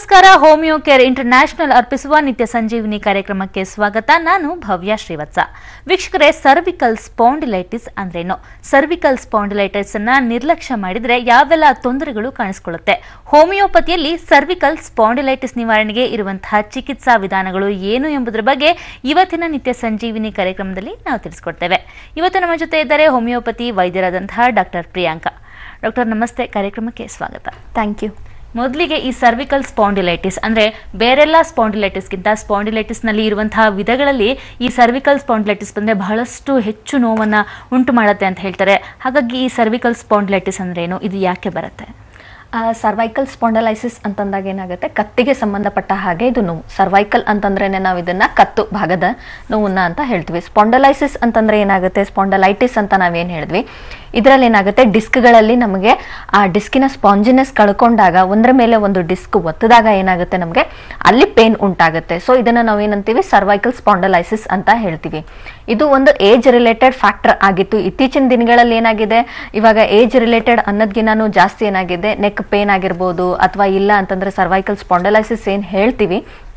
ನಮಸ್ಕಾರ homeo care international ಅರ್ಪಿಸುವ ನಿತ್ಯ ಸಂಜೀವಿನಿ ಕಾರ್ಯಕ್ರಮಕ್ಕೆ ಸ್ವಾಗತ ನಾನು ಭವ್ಯ ಶ್ರೀವತ್ಸ ವೀಕ್ಷಕರೇ ಸರ್ವಿಕಲ್ ಸ್ಪಾಂಡಿಲೈಟಿಸ್ ಅಂದ್ರೇನು ಸರ್ವಿಕಲ್ ಸ್ಪಾಂಡಿಲೈಟಿಸ್ ಅನ್ನ ನಿರ್ಲಕ್ಷ್ಯ ಮಾಡಿದ್ರೆ ಯಾವೆಲ್ಲ ತೊಂದರೆಗಳು ಕಾಣಿಸ್ಕೊಳ್ಳುತ್ತೆ ಹೋಮಿಯೋಪತಿಯಲ್ಲಿ ಸರ್ವಿಕಲ್ ಸ್ಪಾಂಡಿಲೈಟಿಸ್ ನಿವಾರಣೆಗೆ ಇರುವಂತಹ ಚಿಕಿತ್ಸಾ ವಿಧಾನಗಳು ಏನು ಎಂಬುದರ ಬಗ್ಗೆ ಇವತ್ತಿನ ನಿತ್ಯ ಸಂಜೀವಿನಿ ಕಾರ್ಯಕ್ರಮದಲ್ಲಿ ನಾವು ತಿಳಿಸ್ಕೊಡ್ತೇವೆ ಇವತ್ತು ನಮ್ಮ ಜೊತೆ ಇದ್ದಾರೆ ಹೋಮಿಯೋಪತಿ ವೈದ್ಯರಾದಂತಹ ಡಾಕ್ಟರ್ ಪ್ರಿಯಾಂಕಾ ಡಾಕ್ಟರ್ ನಮಸ್ತೆ ಕಾರ್ಯಕ್ರಮಕ್ಕೆ ಸ್ವಾಗತ ಥ್ಯಾಂಕ್ ಯು ಮೊದಲಿಗೆ ಈ ಸರ್ವಿಕಲ್ ಸ್ಪಾಂಡಿಲೈಟಿಸ್ ಅಂದ್ರೆ ಬೇರೆಲ್ಲ ಸ್ಪಾಂಡಿಲೈಟಿಸ್ಗಿಂತ ಸ್ಪಾಂಡಿಲೈಟಿಸ್ ನಲ್ಲಿ ಇರುವಂತಹ ವಿಧಗಳಲ್ಲಿ ಈ ಸರ್ವಿಕಲ್ ಸ್ಪಾಂಡಿಲೈಟಿಸ್ ಬಂದ್ರೆ ಬಹಳಷ್ಟು ಹೆಚ್ಚು ನೋವನ್ನ ಉಂಟು ಮಾಡುತ್ತೆ ಅಂತ ಹೇಳ್ತಾರೆ ಹಾಗಾಗಿ ಈ ಸರ್ವಿಕಲ್ ಸ್ಪಾಂಡಿಲೈಟಿಸ್ ಅಂದ್ರೆ ಏನು ಇದು ಯಾಕೆ ಬರುತ್ತೆ ಸರ್ವೈಕಲ್ ಸ್ಪಾಂಡಲೈಸಿಸ್ ಅಂತಂದಾಗ ಏನಾಗುತ್ತೆ ಕತ್ತಿಗೆ ಸಂಬಂಧಪಟ್ಟ ಹಾಗೆ ಇದು ನೋವು ಸರ್ವೈಕಲ್ ಅಂತಂದ್ರೆ ನಾವು ಇದನ್ನ ಕತ್ತು ಭಾಗದ ನೋವನ್ನ ಅಂತ ಹೇಳ್ತೀವಿ ಸ್ಪಾಂಡಲೈಸಿಸ್ ಅಂತಂದ್ರೆ ಏನಾಗುತ್ತೆ ಸ್ಪಾಂಡಲೈಟಿಸ್ ಅಂತ ನಾವೇನು ಹೇಳಿದ್ವಿ ಇದರಲ್ಲಿ ಏನಾಗುತ್ತೆ ಡಿಸ್ಕ್ಗಳಲ್ಲಿ ನಮಗೆ ಆ ಡಿಸ್ಕಿನ ಸ್ಪಾಂಜಿನೆಸ್ ಕಳ್ಕೊಂಡಾಗ ಒಂದರ ಮೇಲೆ ಒಂದು ಡಿಸ್ಕ್ ಒತ್ತದಾಗ ಏನಾಗುತ್ತೆ ನಮಗೆ ಅಲ್ಲಿ ಪೇನ್ ಉಂಟಾಗುತ್ತೆ ಸೊ ಇದನ್ನ ನಾವು ಏನಂತೀವಿ ಸರ್ವೈಕಲ್ ಸ್ಪಾಂಡಲೈಸಿಸ್ ಅಂತ ಹೇಳ್ತೀವಿ ಇದು ಒಂದು ಏಜ್ ರಿಲೇಟೆಡ್ ಫ್ಯಾಕ್ಟರ್ ಆಗಿತ್ತು ಇತ್ತೀಚಿನ ದಿನಗಳಲ್ಲಿ ಏನಾಗಿದೆ ಇವಾಗ ಏಜ್ ರಿಲೇಟೆಡ್ ಅನ್ನೋದ್ಗಿಂತನೂ ಜಾಸ್ತಿ ಏನಾಗಿದೆ ನೆಕ್ ಪೇನ್ ಆಗಿರ್ಬೋದು ಅಥವಾ ಇಲ್ಲ ಅಂತಂದ್ರೆ ಸರ್ವೈಕಲ್ ಸ್ಪಾಂಡಲೈಸಿಸ್ ಏನು ಹೇಳ್ತೀವಿ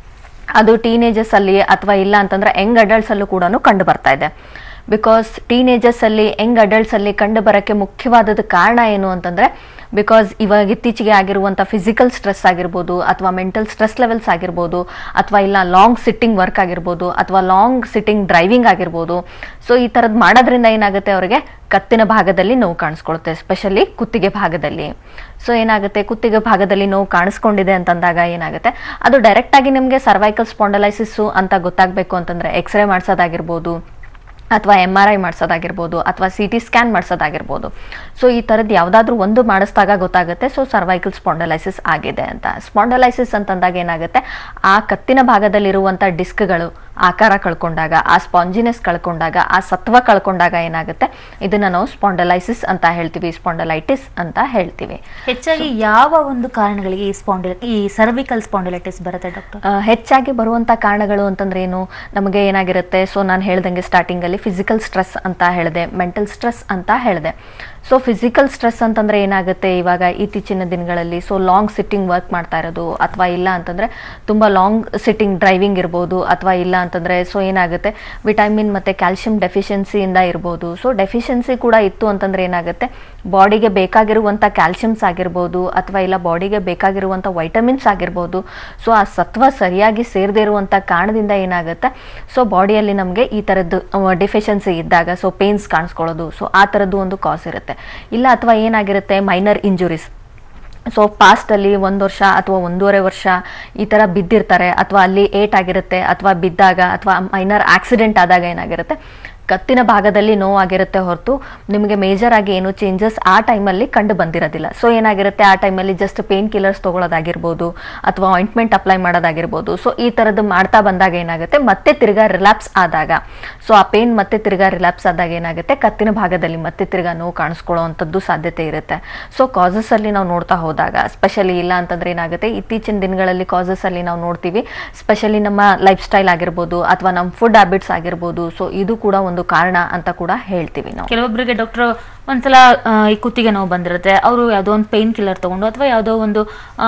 ಅದು ಟೀನೇಜರ್ಸ್ ಅಲ್ಲಿ ಅಥವಾ ಇಲ್ಲ ಅಂತಂದ್ರೆ ಯಂಗ್ ಅಡಲ್ಟ್ಸ್ ಅಲ್ಲೂ ಕೂಡ ಕಂಡು ಬರ್ತಾ ಇದೆ ಬಿಕಾಸ್ ಟೀನೇಜರ್ಸ್ ಅಲ್ಲಿ ಯಂಗ್ ಅಡಲ್ಟ್ಸ್ ಅಲ್ಲಿ ಕಂಡು ಬರೋಕ್ಕೆ ಮುಖ್ಯವಾದದ ಕಾರಣ ಏನು ಅಂತಂದ್ರೆ ಬಿಕಾಸ್ ಇವಾಗ ಇತ್ತೀಚೆಗೆ ಆಗಿರುವಂಥ ಫಿಸಿಕಲ್ ಸ್ಟ್ರೆಸ್ ಆಗಿರ್ಬೋದು ಅಥವಾ ಮೆಂಟಲ್ ಸ್ಟ್ರೆಸ್ ಲೆವೆಲ್ಸ್ ಆಗಿರ್ಬೋದು ಅಥವಾ ಇಲ್ಲ ಲಾಂಗ್ ಸಿಟ್ಟಿಂಗ್ ವರ್ಕ್ ಆಗಿರ್ಬೋದು ಅಥವಾ ಲಾಂಗ್ ಸಿಟ್ಟಿಂಗ್ ಡ್ರೈವಿಂಗ್ ಆಗಿರ್ಬೋದು ಸೊ ಈ ಥರದ್ದು ಮಾಡೋದ್ರಿಂದ ಏನಾಗುತ್ತೆ ಅವರಿಗೆ ಕತ್ತಿನ ಭಾಗದಲ್ಲಿ ನೋವು ಕಾಣಿಸ್ಕೊಳುತ್ತೆ ಎಸ್ಪೆಷಲಿ ಕುತ್ತಿಗೆ ಭಾಗದಲ್ಲಿ ಸೊ ಏನಾಗುತ್ತೆ ಕುತ್ತಿಗೆ ಭಾಗದಲ್ಲಿ ನೋವು ಕಾಣಿಸ್ಕೊಂಡಿದೆ ಅಂತಂದಾಗ ಏನಾಗುತ್ತೆ ಅದು ಡೈರೆಕ್ಟ್ ಆಗಿ ನಿಮಗೆ ಸರ್ವೈಕಲ್ ಸ್ಪಾಂಡಲೈಸಿಸ್ಸು ಅಂತ ಗೊತ್ತಾಗಬೇಕು ಅಂತಂದ್ರೆ ಎಕ್ಸ್ರೇ ಮಾಡಿಸೋದಾಗಿರ್ಬೋದು ಅಥವಾ ಎಮ್ ಆರ್ ಐ ಮಾಡಿಸೋದಾಗಿರ್ಬೋದು ಅಥವಾ ಸಿ ಟಿ ಸ್ಕ್ಯಾನ್ ಮಾಡಿಸೋದಾಗಿರ್ಬೋದು ಸೊ ಈ ಥರದ್ದು ಯಾವುದಾದ್ರೂ ಒಂದು ಮಾಡಿಸಿದಾಗ ಗೊತ್ತಾಗುತ್ತೆ ಸೊ ಸರ್ವೈಕಲ್ ಸ್ಪಾಂಡಲೈಸಿಸ್ ಆಗಿದೆ ಅಂತ ಸ್ಪಾಂಡಲೈಸಿಸ್ ಅಂತಂದಾಗ ಏನಾಗುತ್ತೆ ಆ ಕತ್ತಿನ ಭಾಗದಲ್ಲಿರುವಂಥ ಡಿಸ್ಕ್ಗಳು ಆಕಾರ ಕಳ್ಕೊಂಡಾಗ ಆ ಸ್ಪಾಂಜಿನೆಸ್ ಕಳ್ಕೊಂಡಾಗ ಆ ಸತ್ವ ಕಳ್ಕೊಂಡಾಗ ಏನಾಗುತ್ತೆ ಇದನ್ನ ನಾವು ಸ್ಪಾಂಡಲೈಸಿಸ್ ಅಂತ ಹೇಳ್ತೀವಿ ಸ್ಪಾಂಡಲೈಟಿಸ್ ಅಂತ ಹೇಳ್ತೀವಿ ಹೆಚ್ಚಾಗಿ ಯಾವ ಒಂದು ಕಾರಣಗಳಿಗೆ ಈ ಸ್ಪಾಂಡಿಲ ಈ ಸರ್ವಿಕಲ್ ಸ್ಪಾಂಡಿಲೈಟಿಸ್ ಬರುತ್ತೆ ಡಾಕ್ಟರ್ ಆ, ಹೆಚ್ಚಾಗಿ ಬರುವಂಥ ಕಾರಣಗಳು ಅಂತಂದ್ರೆ ಏನು ನಮಗೆ ಏನಾಗಿರುತ್ತೆ ಸೊ ನಾನು ಹೇಳ್ದಂಗೆ ಸ್ಟಾರ್ಟಿಂಗಲ್ಲಿ ಫಿಸಿಕಲ್ ಸ್ಟ್ರೆಸ್ ಅಂತ ಹೇಳಿದೆ ಮೆಂಟಲ್ ಸ್ಟ್ರೆಸ್ ಅಂತ ಹೇಳಿದೆ ಸೊ ಫಿಸಿಕಲ್ ಸ್ಟ್ರೆಸ್ ಅಂತಂದ್ರೆ ಏನಾಗುತ್ತೆ ಇವಾಗ ಇತ್ತೀಚಿನ ದಿನಗಳಲ್ಲಿ ಸೊ ಲಾಂಗ್ ಸಿಟ್ಟಿಂಗ್ ವರ್ಕ್ ಮಾಡ್ತಾ ಇರೋದು ಅಥವಾ ಇಲ್ಲ ಅಂತಂದ್ರೆ ತುಂಬ ಲಾಂಗ್ ಸಿಟ್ಟಿಂಗ್ ಡ್ರೈವಿಂಗ್ ಇರ್ಬೋದು ಅಥವಾ ಇಲ್ಲ ಅಂತಂದ್ರೆ ಸೊ ಏನಾಗುತ್ತೆ ವಿಟಮಿನ್ ಮತ್ತೆ ಕ್ಯಾಲ್ಸಿಯಂ ಡೆಫಿಷಿಯನ್ಸಿಯಿಂದ ಇರ್ಬೋದು ಸೊ ಡೆಫಿಷಿಯನ್ಸಿ ಕೂಡ ಇತ್ತು ಅಂತಂದ್ರೆ ಏನಾಗುತ್ತೆ ಬಾಡಿಗೆ ಬೇಕಾಗಿರುವಂಥ ಕ್ಯಾಲ್ಸಿಯಮ್ಸ್ ಆಗಿರ್ಬೋದು ಅಥವಾ ಇಲ್ಲ ಬಾಡಿಗೆ ಬೇಕಾಗಿರುವಂಥ ವೈಟಮಿನ್ಸ್ ಆಗಿರ್ಬೋದು ಸೊ ಆ ಸತ್ವ ಸರಿಯಾಗಿ ಸೇರದೇ ಇರುವಂಥ ಕಾರಣದಿಂದ ಏನಾಗುತ್ತೆ ಸೊ ಬಾಡಿಯಲ್ಲಿ ನಮಗೆ ಈ ಥರದ್ದು ಡಿಫಿಷಿಯನ್ಸಿ ಇದ್ದಾಗ ಸೊ ಪೇನ್ಸ್ ಕಾಣಿಸ್ಕೊಳ್ಳೋದು ಸೊ ಆ ಥರದ್ದು ಒಂದು ಕಾಸ್ ಇರುತ್ತೆ ಇಲ್ಲ ಅಥವಾ ಏನಾಗಿರುತ್ತೆ ಮೈನರ್ ಇಂಜುರೀಸ್ ಸೊ ಪಾಸ್ಟಲ್ಲಿ ಒಂದು ವರ್ಷ ಅಥವಾ ಒಂದೂವರೆ ವರ್ಷ ಈ ಥರ ಬಿದ್ದಿರ್ತಾರೆ ಅಥವಾ ಅಲ್ಲಿ ಏಟ್ ಆಗಿರುತ್ತೆ ಅಥವಾ ಬಿದ್ದಾಗ ಅಥವಾ ಮೈನರ್ ಆಕ್ಸಿಡೆಂಟ್ ಆದಾಗ ಏನಾಗಿರುತ್ತೆ ಕತ್ತಿನ ಭಾಗದಲ್ಲಿ ನೋವಾಗಿರುತ್ತೆ ಹೊರತು ನಿಮಗೆ ಮೇಜರ್ ಆಗಿ ಏನು ಚೇಂಜಸ್ ಆ ಟೈಮಲ್ಲಿ ಕಂಡು ಬಂದಿರೋದಿಲ್ಲ ಸೊ ಏನಾಗಿರುತ್ತೆ ಆ ಟೈಮಲ್ಲಿ ಜಸ್ಟ್ ಪೇನ್ ಕಿಲ್ಲರ್ಸ್ ತೊಗೊಳೋದಾಗಿರ್ಬೋದು ಅಥವಾ ಆಯಿಂಟ್ಮೆಂಟ್ ಅಪ್ಲೈ ಮಾಡೋದಾಗಿರ್ಬೋದು ಸೊ ಈ ಥರದ್ದು ಮಾಡ್ತಾ ಬಂದಾಗ ಏನಾಗುತ್ತೆ ಮತ್ತೆ ತಿರ್ಗಾ ರಿಲ್ಯಾಪ್ಸ್ ಆದಾಗ ಸೊ ಆ ಪೇನ್ ಮತ್ತೆ ತಿರ್ಗಾ ರಿಲ್ಯಾಪ್ಸ್ ಆದಾಗ ಏನಾಗುತ್ತೆ ಕತ್ತಿನ ಭಾಗದಲ್ಲಿ ಮತ್ತೆ ತಿರ್ಗಾ ನೋವು ಕಾಣಿಸ್ಕೊಳ್ಳೋವಂಥದ್ದು ಸಾಧ್ಯತೆ ಇರುತ್ತೆ ಸೊ ಕಾಸಸ್ ಅಲ್ಲಿ ನಾವು ನೋಡ್ತಾ ಹೋದಾಗ ಸ್ಪೆಷಲಿ ಇಲ್ಲ ಅಂತಂದ್ರೆ ಏನಾಗುತ್ತೆ ಇತ್ತೀಚಿನ ದಿನಗಳಲ್ಲಿ ಕಾಸಸ್ ಅಲ್ಲಿ ನಾವು ನೋಡ್ತೀವಿ ಸ್ಪೆಷಲಿ ನಮ್ಮ ಲೈಫ್ ಸ್ಟೈಲ್ ಆಗಿರ್ಬೋದು ಅಥವಾ ನಮ್ಮ ಫುಡ್ ಹ್ಯಾಬಿಟ್ಸ್ ಆಗಿರ್ಬೋದು ಸೊ ಇದು ಕೂಡ ಒಂದು ಕಾರಣ ಅಂತ ಕೂಡ ಹೇಳ್ತೀವಿ ನಾವು ಕೆಲವೊಬ್ಬರಿಗೆ ಡಾಕ್ಟರ್ ಒಂದ್ಸಲ ಆ, ಈ ಕುತ್ತಿಗೆ ನೋವು ಬಂದಿರುತ್ತೆ ಅವರು ಯಾವುದೋ ಒಂದು ಪೇನ್ ಕಿಲ್ಲರ್ ತಗೊಂಡು ಅಥವಾ ಯಾವುದೋ ಒಂದು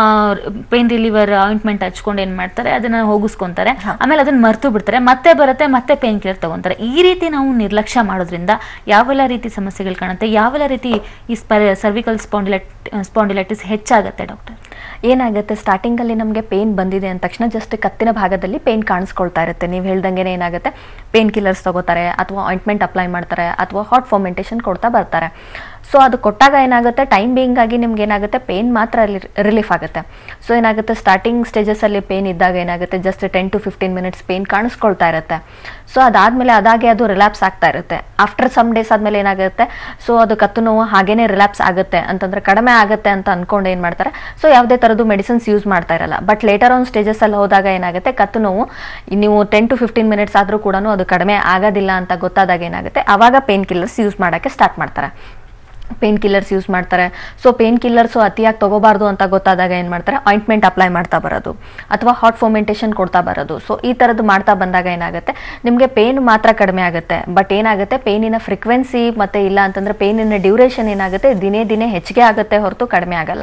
ಪೇನ್ ರಿಲೀವರ್ ಆಯಿಂಟ್ಮೆಂಟ್ ಹಚ್ಕೊಂಡು ಏನ್ ಮಾಡ್ತಾರೆ ಅದನ್ನ ಹೋಗಿಸ್ಕೊಂತಾರೆ ಆಮೇಲೆ ಅದನ್ನ ಮರ್ತು ಬಿಡ್ತಾರೆ ಮತ್ತೆ ಬರುತ್ತೆ ಮತ್ತೆ ಪೇನ್ ಕಿಲ್ಲರ್ ತಗೊಂತಾರೆ ಈ ರೀತಿ ನಾವು ನಿರ್ಲಕ್ಷ್ಯ ಮಾಡೋದ್ರಿಂದ ಯಾವೆಲ್ಲ ರೀತಿ ಸಮಸ್ಯೆಗಳು ಕಾಣುತ್ತೆ ಯಾವೆಲ್ಲ ರೀತಿ ಈ ಸರ್ವಿಕಲ್ ಸ್ಪಾಂಡಿಲೈಟ್ ಸ್ಪಾಂಡಿಲೈಟಿಸ್ ಹೆಚ್ಚಾಗುತ್ತೆ ಡಾಕ್ಟರ್ ಏನಾಗುತ್ತೆ ಸ್ಟಾರ್ಟಿಂಗಲ್ಲಿ ನಮಗೆ ಪೇನ್ ಬಂದಿದೆ ಅಂದ ತಕ್ಷಣ ಜಸ್ಟ್ ಕತ್ತಿನ ಭಾಗದಲ್ಲಿ ಪೇನ್ ಕಾಣಿಸ್ಕೊಳ್ತಾ ಇರುತ್ತೆ ನೀವು ಹೇಳ್ದಂಗೆ ಏನಾಗುತ್ತೆ ಪೇನ್ ಕಿಲ್ಲರ್ಸ್ ತಗೋತಾರೆ ಅಥವಾ ಆಯಿಂಟ್ಮೆಂಟ್ ಅಪ್ಲೈ ಮಾಡ್ತಾರೆ ಅಥವಾ ಹಾಟ್ ಫಾರ್ಮೆಂಟೇಷನ್ ಕೊಡ್ತಾ ಬರ್ತಾರೆ ಸೊ ಅದು ಕೊಟ್ಟಾಗ ಏನಾಗುತ್ತೆ ಟೈಮ್ ಬೇಯಿಂಗ್ ಆಗಿ ನಿಮ್ಗೆ ಏನಾಗುತ್ತೆ ಪೇನ್ ಮಾತ್ರ ರಿಲೀಫ್ ಆಗುತ್ತೆ ಸೊ ಏನಾಗುತ್ತೆ ಸ್ಟಾರ್ಟಿಂಗ್ ಸ್ಟೇಜಸಲ್ಲಿ ಪೇನ್ ಇದ್ದಾಗ ಏನಾಗುತ್ತೆ just ten to fifteen minutes pain ಕಾಣಿಸ್ಕೊಳ್ತಾ ಇರುತ್ತೆ ಸೊ ಅದಾದಮೇಲೆ ಅದಾಗೆ ಅದು ರಿಲ್ಯಾಪ್ಸ್ ಆಗ್ತಾ ಇರುತ್ತೆ ಆಫ್ಟರ್ ಸಮ್ ಡೇಸ್ ಆದಮೇಲೆ ಏನಾಗುತ್ತೆ ಸೊ ಅದು ಕತ್ತು ನೋವು ಹಾಗೇನೆ ರಿಲ್ಯಾಪ್ಸ್ ಆಗುತ್ತೆ ಅಂತಂದ್ರೆ ಕಡಿಮೆ ಆಗುತ್ತೆ ಅಂತ ಅನ್ಕೊಂಡು ಏನು ಮಾಡ್ತಾರೆ ಸೊ ಯಾವುದೇ ಥರದ್ದು ಮೆಡಿಸಿನ್ಸ್ ಯೂಸ್ ಮಾಡ್ತಾ ಇರಲ್ಲ ಬಟ್ ಲೇಟರ್ ಆನ್ ಸ್ಟೇಜಸ್ ಅಲ್ಲಿ ಹೋದಾಗ ಏನಾಗುತ್ತೆ ಕತ್ತು ನೋವು ನೀವು ಟೆನ್ ಟು ಫಿಫ್ಟೀನ್ ಮಿನಿಟ್ಸ್ ಆದರೂ ಕೂಡ ಅದು ಕಡಿಮೆ ಆಗೋದಿಲ್ಲ ಅಂತ ಗೊತ್ತಾದಾಗ ಏನಾಗುತ್ತೆ ಆವಾಗ ಪೇನ್ ಕಿಲ್ಲರ್ಸ್ ಯೂಸ್ ಮಾಡೋಕ್ಕೆ ಸ್ಟಾರ್ಟ್ ಮಾಡ್ತಾರೆ ಪೇನ್ ಕಿಲ್ಲರ್ಸ್ ಯೂಸ್ ಮಾಡ್ತಾರೆ ಸೊ ಪೇನ್ ಕಿಲ್ಲರ್ಸು ಅತಿಯಾಗಿ ತಗೋಬಾರ್ದು ಅಂತ ಗೊತ್ತಾದಾಗ ಏನು ಮಾಡ್ತಾರೆ ಆಯಿಂಟ್ಮೆಂಟ್ ಅಪ್ಲೈ ಮಾಡ್ತಾ ಬರೋದು ಅಥವಾ ಹಾಟ್ ಫೋಮೆಂಟೇಷನ್ ಕೊಡ್ತಾ ಬರೋದು ಸೊ ಈ ಥರದ್ದು ಮಾಡ್ತಾ ಬಂದಾಗ ಏನಾಗುತ್ತೆ ನಿಮಗೆ ಪೇನ್ ಮಾತ್ರ ಕಡಿಮೆ ಆಗುತ್ತೆ ಬಟ್ ಏನಾಗುತ್ತೆ ಪೇನಿನ ಫ್ರೀಕ್ವೆನ್ಸಿ ಮತ್ತೆ ಇಲ್ಲ ಅಂತಂದ್ರೆ ಪೇನಿನ ಡ್ಯೂರೇಷನ್ ಏನಾಗುತ್ತೆ ದಿನೇ ದಿನೇ ಹೆಚ್ಚಿಗೆ ಆಗುತ್ತೆ ಹೊರತು ಕಡಿಮೆ ಆಗಲ್ಲ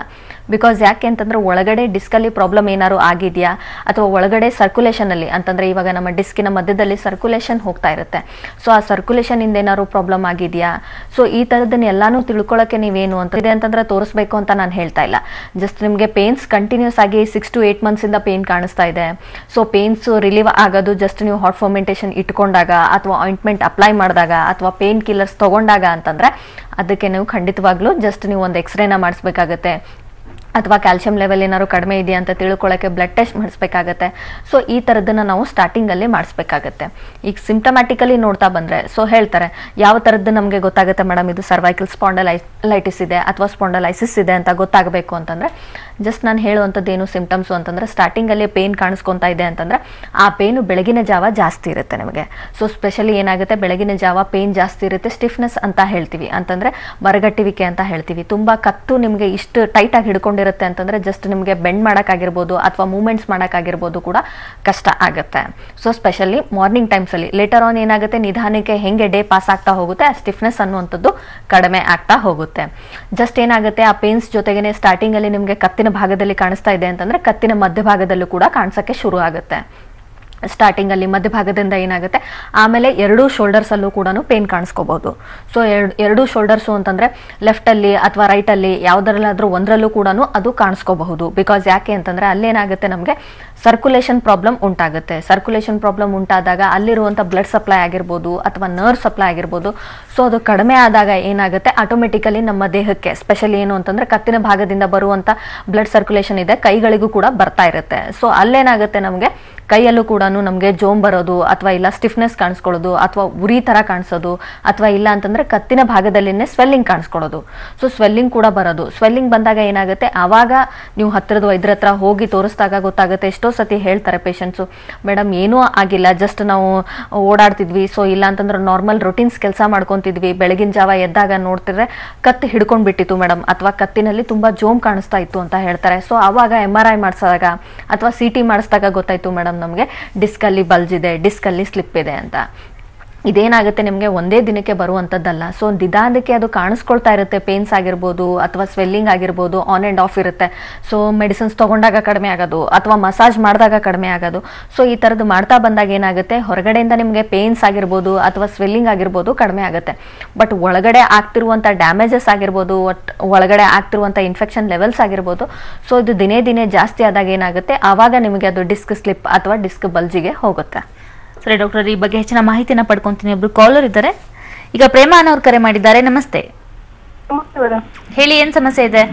ಬಿಕಾಸ್ ಯಾಕೆ ಅಂತಂದ್ರೆ ಒಳಗಡೆ ಡಿಸ್ಕಲ್ಲಿ ಪ್ರಾಬ್ಲಮ್ ಏನಾದ್ರು ಆಗಿದೆಯಾ ಅಥವಾ ಒಳಗಡೆ ಸರ್ಕ್ಯುಲೇಷನ್ ಅಲ್ಲಿ ಅಂತಂದ್ರೆ ಇವಾಗ ನಮ್ಮ ಡಿಸ್ಕಿನ ಮಧ್ಯದಲ್ಲಿ ಸರ್ಕ್ಯುಲೇಷನ್ ಹೋಗ್ತಾ ಇರುತ್ತೆ ಸೊ ಆ ಸರ್ಕ್ಯುಲೇಷನ್ ಇಂದ ಏನಾದ್ರು ಪ್ರಾಬ್ಲಮ್ ಆಗಿದೆಯಾ ಸೊ ಈ ಥರದನ್ನ ಎಲ್ಲಾನು ತಿಳ್ಕೊಳ್ಳೋಕೆ ನೀವೇನು ಅಂತ ಇದೆ ಅಂತಂದ್ರೆ ತೋರಿಸ್ಬೇಕು ಅಂತ ನಾನು ಹೇಳ್ತಾ ಇಲ್ಲ ಜಸ್ಟ್ ನಿಮಗೆ ಪೇನ್ಸ್ ಕಂಟಿನ್ಯೂಸ್ ಆಗಿ ಸಿಕ್ಸ್ ಟು ಏಟ್ ಮಂತ್ಸಿಂದ ಪೇನ್ ಕಾಣಿಸ್ತಾ ಇದೆ ಸೊ ಪೇನ್ಸ್ ರಿಲೀವ್ ಆಗೋದು ಜಸ್ಟ್ ನೀವು ಹಾಟ್ ಫರ್ಮೆಂಟೇಷನ್ ಇಟ್ಕೊಂಡಾಗ ಅಥವಾ ಆಯಿಂಟ್ಮೆಂಟ್ ಅಪ್ಲೈ ಮಾಡಿದಾಗ ಅಥವಾ ಪೇನ್ ಕಿಲ್ಲರ್ಸ್ ತಗೊಂಡಾಗ ಅಂತಂದ್ರೆ ಅದಕ್ಕೆ ನೀವು ಖಂಡಿತವಾಗ್ಲೂ ಜಸ್ಟ್ ನೀವು ಒಂದು ಎಕ್ಸ್ರೇನ ಮಾಡಿಸ್ಬೇಕಾಗತ್ತೆ ಅಥವಾ ಕ್ಯಾಲ್ಸಿಯಂ ಲೆವೆಲ್ ಏನಾದ್ರು ಕಡಿಮೆ ಇದೆಯಾ ಅಂತ ತಿಳ್ಕೊಳ್ಳೋಕೆ ಬ್ಲಡ್ ಟೆಸ್ಟ್ ಮಾಡಿಸ್ಬೇಕಾಗತ್ತೆ ಸೊ ಈ ಥರದ್ದನ್ನ ನಾವು ಸ್ಟಾರ್ಟಿಂಗಲ್ಲಿ ಮಾಡಿಸ್ಬೇಕಾಗತ್ತೆ ಈಗ ಸಿಂಟಮ್ಯಾಟಿಕಲಿ ನೋಡ್ತಾ ಬಂದರೆ ಸೊ ಹೇಳ್ತಾರೆ ಯಾವ ಥರದ್ದು ನಮಗೆ ಗೊತ್ತಾಗುತ್ತೆ ಮೇಡಮ್ ಇದು ಸರ್ವೈಕಲ್ ಸ್ಪಾಂಡಲೈಟಿಸ್ ಇದೆ ಅಥವಾ ಸ್ಪಾಂಡಲೈಸಿಸ್ ಇದೆ ಅಂತ ಗೊತ್ತಾಗಬೇಕು ಅಂತಂದರೆ ಜಸ್ಟ್ ನಾನು ಹೇಳುವಂಥದ್ದು ಏನು ಸಿಂಪ್ಟಮ್ಸು ಅಂತಂದರೆ ಸ್ಟಾರ್ಟಿಂಗಲ್ಲಿ ಪೇನ್ ಕಾಣಿಸ್ಕೊತಾ ಇದೆ ಅಂತಂದರೆ ಆ ಪೇನು ಬೆಳಗಿನ ಜಾವ ಜಾಸ್ತಿ ಇರುತ್ತೆ ನಿಮಗೆ ಸೊ ಸ್ಪೆಷಲಿ ಏನಾಗುತ್ತೆ ಬೆಳಗಿನ ಜಾವ ಪೇನ್ ಜಾಸ್ತಿ ಇರುತ್ತೆ ಸ್ಟಿಫ್ನೆಸ್ ಅಂತ ಹೇಳ್ತೀವಿ ಅಂತಂದರೆ ಮರಗಟ್ಟಿವಿಕೆ ಅಂತ ಹೇಳ್ತೀವಿ ತುಂಬ ಕತ್ತು ನಿಮಗೆ ಇಷ್ಟು ಟೈಟಾಗಿ ಹಿಡ್ಕೊಂಡಿರುತ್ತೆ ಅಂತಂದರೆ ಜಸ್ಟ್ ನಿಮಗೆ ಬೆಂಡ್ ಮಾಡೋಕ್ಕಾಗಿರ್ಬೋದು ಅಥವಾ ಮೂಮೆಂಟ್ಸ್ ಮಾಡೋಕ್ಕಾಗಿರ್ಬೋದು ಕೂಡ ಕಷ್ಟ ಆಗುತ್ತೆ ಸೊ ಸ್ಪೆಷಲಿ ಮಾರ್ನಿಂಗ್ ಟೈಮ್ಸಲ್ಲಿ ಲೇಟರ್ ಆನ್ ಏನಾಗುತ್ತೆ ನಿಧಾನಕ್ಕೆ ಹೆಂಗೆ ಡೇ ಪಾಸ್ ಆಗ್ತಾ ಹೋಗುತ್ತೆ ಆ ಸ್ಟಿಫ್ನೆಸ್ ಅನ್ನುವಂಥದ್ದು ಕಡಿಮೆ ಆಗ್ತಾ ಹೋಗುತ್ತೆ ಜಸ್ಟ್ ಏನಾಗುತ್ತೆ ಆ ಪೇನ್ಸ್ ಜೊತೆಗೇನೆ ಸ್ಟಾರ್ಟಿಂಗಲ್ಲಿ ನಿಮಗೆ ಕತ್ತಿನ ಭಾಗದಲ್ಲಿ ಕಾಣಿಸ್ತಾ ಇದೆ ಅಂತಂದರೆ ಕತ್ತಿನ ಮಧ್ಯಭಾಗದಲ್ಲೂ ಕೂಡ ಕಾಣಿಸೋಕ್ಕೆ ಶುರು ಆಗುತ್ತೆ ಸ್ಟಾರ್ಟಿಂಗ್ ಅಲ್ಲಿ ಮಧ್ಯಭಾಗದಿಂದ ಏನಾಗುತ್ತೆ ಆಮೇಲೆ ಎರಡೂ ಶೋಲ್ಡರ್ಸ್ ಅಲ್ಲೂ ಕೂಡ ಪೇನ್ ಕಾಣಿಸ್ಕೋಬಹುದು ಸೊ ಎರಡು ಎರಡೂ ಶೋಲ್ಡರ್ಸು ಅಂತಂದ್ರೆ ಲೆಫ್ಟ್ ಅಲ್ಲಿ ಅಥವಾ ರೈಟ್ ಅಲ್ಲಿ ಯಾವ್ದ್ರಲ್ಲಾದ್ರೂ ಒಂದರಲ್ಲೂ ಕೂಡ ಅದು ಕಾಣಿಸ್ಕೋಬಹುದು ಬಿಕಾಸ್ ಯಾಕೆ ಅಂತಂದ್ರೆ ಅಲ್ಲೇನಾಗುತ್ತೆ ನಮಗೆ ಸರ್ಕ್ಯುಲೇಷನ್ ಪ್ರಾಬ್ಲಮ್ ಉಂಟಾಗುತ್ತೆ ಸರ್ಕ್ಯುಲೇಷನ್ ಪ್ರಾಬ್ಲಮ್ ಉಂಟಾದಾಗ ಅಲ್ಲಿರುವಂಥ ಬ್ಲಡ್ ಸಪ್ಲೈ ಆಗಿರ್ಬೋದು ಅಥವಾ ನರ್ವ್ ಸಪ್ಲೈ ಆಗಿರ್ಬೋದು ಸೊ ಅದು ಕಡಿಮೆ ಆದಾಗ ಏನಾಗುತ್ತೆ ಆಟೋಮೆಟಿಕಲಿ ನಮ್ಮ ದೇಹಕ್ಕೆ ಸ್ಪೆಷಲಿ ಏನು ಅಂತಂದ್ರೆ ಕತ್ತಿನ ಭಾಗದಿಂದ ಬರುವಂಥ ಬ್ಲಡ್ ಸರ್ಕ್ಯುಲೇಷನ್ ಇದೆ ಕೈಗಳಿಗೂ ಕೂಡ ಬರ್ತಾ ಇರುತ್ತೆ ಸೊ ಅಲ್ಲೇನಾಗುತ್ತೆ ನಮಗೆ ಕೈಯಲ್ಲೂ ಕೂಡ ನಮಗೆ ಜೋಮ್ ಬರೋದು ಅಥವಾ ಇಲ್ಲ ಸ್ಟಿಫ್ನೆಸ್ ಕಾಣಿಸ್ಕೊಳ್ಳೋದು ಅಥವಾ ಉರಿ ಥರ ಕಾಣಿಸೋದು ಅಥವಾ ಇಲ್ಲ ಅಂತಂದ್ರೆ ಕತ್ತಿನ ಭಾಗದಲ್ಲಿನೇ ಸ್ವೆಲ್ಲಿಂಗ್ ಕಾಣಿಸ್ಕೊಳ್ಳೋದು ಸೊ ಸ್ವೆಲ್ಲಿಂಗ್ ಕೂಡ ಬರೋದು ಸ್ವೆಲ್ಲಿಂಗ್ ಬಂದಾಗ ಏನಾಗುತ್ತೆ ಆವಾಗ ನೀವು ಹತ್ತಿರದ ವೈದ್ಯರ ಹತ್ರ ಹೋಗಿ ತೋರಿಸಿದಾಗ ಗೊತ್ತಾಗುತ್ತೆ ಎಷ್ಟೋ ಸತಿ ಹೇಳ್ತಾರೆ ಪೇಷಂಟ್ಸು ಮೇಡಮ್ ಏನೂ ಆಗಿಲ್ಲ ಜಸ್ಟ್ ನಾವು ಓಡಾಡ್ತಿದ್ವಿ ಸೊ ಇಲ್ಲ ಅಂತಂದ್ರೆ ನಾರ್ಮಲ್ ರೊಟೀನ್ಸ್ ಕೆಲಸ ಮಾಡ್ಕೊತಿದ್ವಿ ಬೆಳಗಿನ ಜಾವ ಎದ್ದಾಗ ನೋಡ್ತಿದ್ರೆ ಕತ್ತು ಹಿಡ್ಕೊಂಡು ಬಿಟ್ಟಿತ್ತು ಮೇಡಮ್ ಅಥವಾ ಕತ್ತಿನಲ್ಲಿ ತುಂಬಾ ಜೋಮ್ ಕಾಣಿಸ್ತಾ ಇತ್ತು ಅಂತ ಹೇಳ್ತಾರೆ ಸೊ ಆವಾಗ ಎಮ್ ಆರ್ ಐ ಮಾಡಿಸಿದಾಗ ಅಥವಾ ಸಿ ಟಿ ಮಾಡಿಸಿದಾಗ ಗೊತ್ತಾಯ್ತು ಮೇಡಮ್ ನಮಗೆ ಡಿಸ್ಕಲ್ಲಿ ಬಲ್ಜ್ ಇದೆ ಡಿಸ್ಕಲ್ಲಿ ಸ್ಲಿಪ್ ಇದೆ ಅಂತ ಇದೇನಾಗುತ್ತೆ ನಿಮಗೆ ಒಂದೇ ದಿನಕ್ಕೆ ಬರುವಂಥದ್ದಲ್ಲ ಸೊ ನಿಧಾನಕ್ಕೆ ಅದು ಕಾಣಿಸ್ಕೊಳ್ತಾ ಇರುತ್ತೆ ಪೇನ್ಸ್ ಆಗಿರ್ಬೋದು ಅಥವಾ ಸ್ವೆಲ್ಲಿಂಗ್ ಆಗಿರ್ಬೋದು ಆನ್ ಆ್ಯಂಡ್ ಆಫ್ ಇರುತ್ತೆ ಸೊ ಮೆಡಿಸಿನ್ಸ್ ತೊಗೊಂಡಾಗ ಕಡಿಮೆ ಆಗೋದು ಅಥವಾ ಮಸಾಜ್ ಮಾಡಿದಾಗ ಕಡಿಮೆ ಆಗೋದು ಸೊ ಈ ಥರದ್ದು ಮಾಡ್ತಾ ಬಂದಾಗ ಏನಾಗುತ್ತೆ ಹೊರಗಡೆಯಿಂದ ನಿಮಗೆ ಪೇನ್ಸ್ ಆಗಿರ್ಬೋದು ಅಥವಾ ಸ್ವೆಲ್ಲಿಂಗ್ ಆಗಿರ್ಬೋದು ಕಡಿಮೆ ಆಗುತ್ತೆ ಬಟ್ ಒಳಗಡೆ ಆಗ್ತಿರುವಂಥ ಡ್ಯಾಮೇಜಸ್ ಆಗಿರ್ಬೋದು ಒಟ್ ಒಳಗಡೆ ಆಗ್ತಿರುವಂಥ ಇನ್ಫೆಕ್ಷನ್ ಲೆವೆಲ್ಸ್ ಆಗಿರ್ಬೋದು ಸೊ ಇದು ದಿನೇ ದಿನೇ ಜಾಸ್ತಿ ಆದಾಗ ಏನಾಗುತ್ತೆ ಆವಾಗ ನಿಮಗೆ ಅದು ಡಿಸ್ಕ್ ಸ್ಲಿಪ್ ಅಥವಾ ಡಿಸ್ಕ್ ಬಲ್ಜಿಗೆ ಹೋಗುತ್ತೆ ಸರಿ ಡಾಕ್ಟರ್ ಈ ಬಗ್ಗೆ ಹೆಚ್ಚಿನ ಮಾಹಿತಿನ ಪಡ್ಕೊಂತೀನಿ ಒಬ್ರು ಕಾಲರ್ ಇದ್ದಾರೆ ಈಗ ಪ್ರೇಮ ಅನ್ನೋರು ಕರೆ ಮಾಡಿದ್ದಾರೆ ನಮಸ್ತೆ ನಮಸ್ತೆ ಮೇಡಮ್ ಹೇಳಿ ಏನ್ ಸಮಸ್ಯೆ ಇದೆ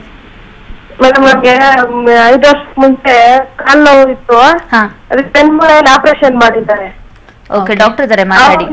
ಮೇಡಮ್ ನನಗೆ ಐದು ವರ್ಷ ಮುಂಚೆ ಕಾಲ್ ನೋವು ಇತ್ತು ಹಾ ಅದಕ್ಕೆ ಬೆನ್ಮೂಳೆಯಲ್ಲಿ ಆಪರೇಷನ್ ಮಾಡಿದ್ದಾರೆ ಓಕೆ ಡಾಕ್ಟರ್ ಇದ್ದಾರೆ ಮಾತಾಡಿ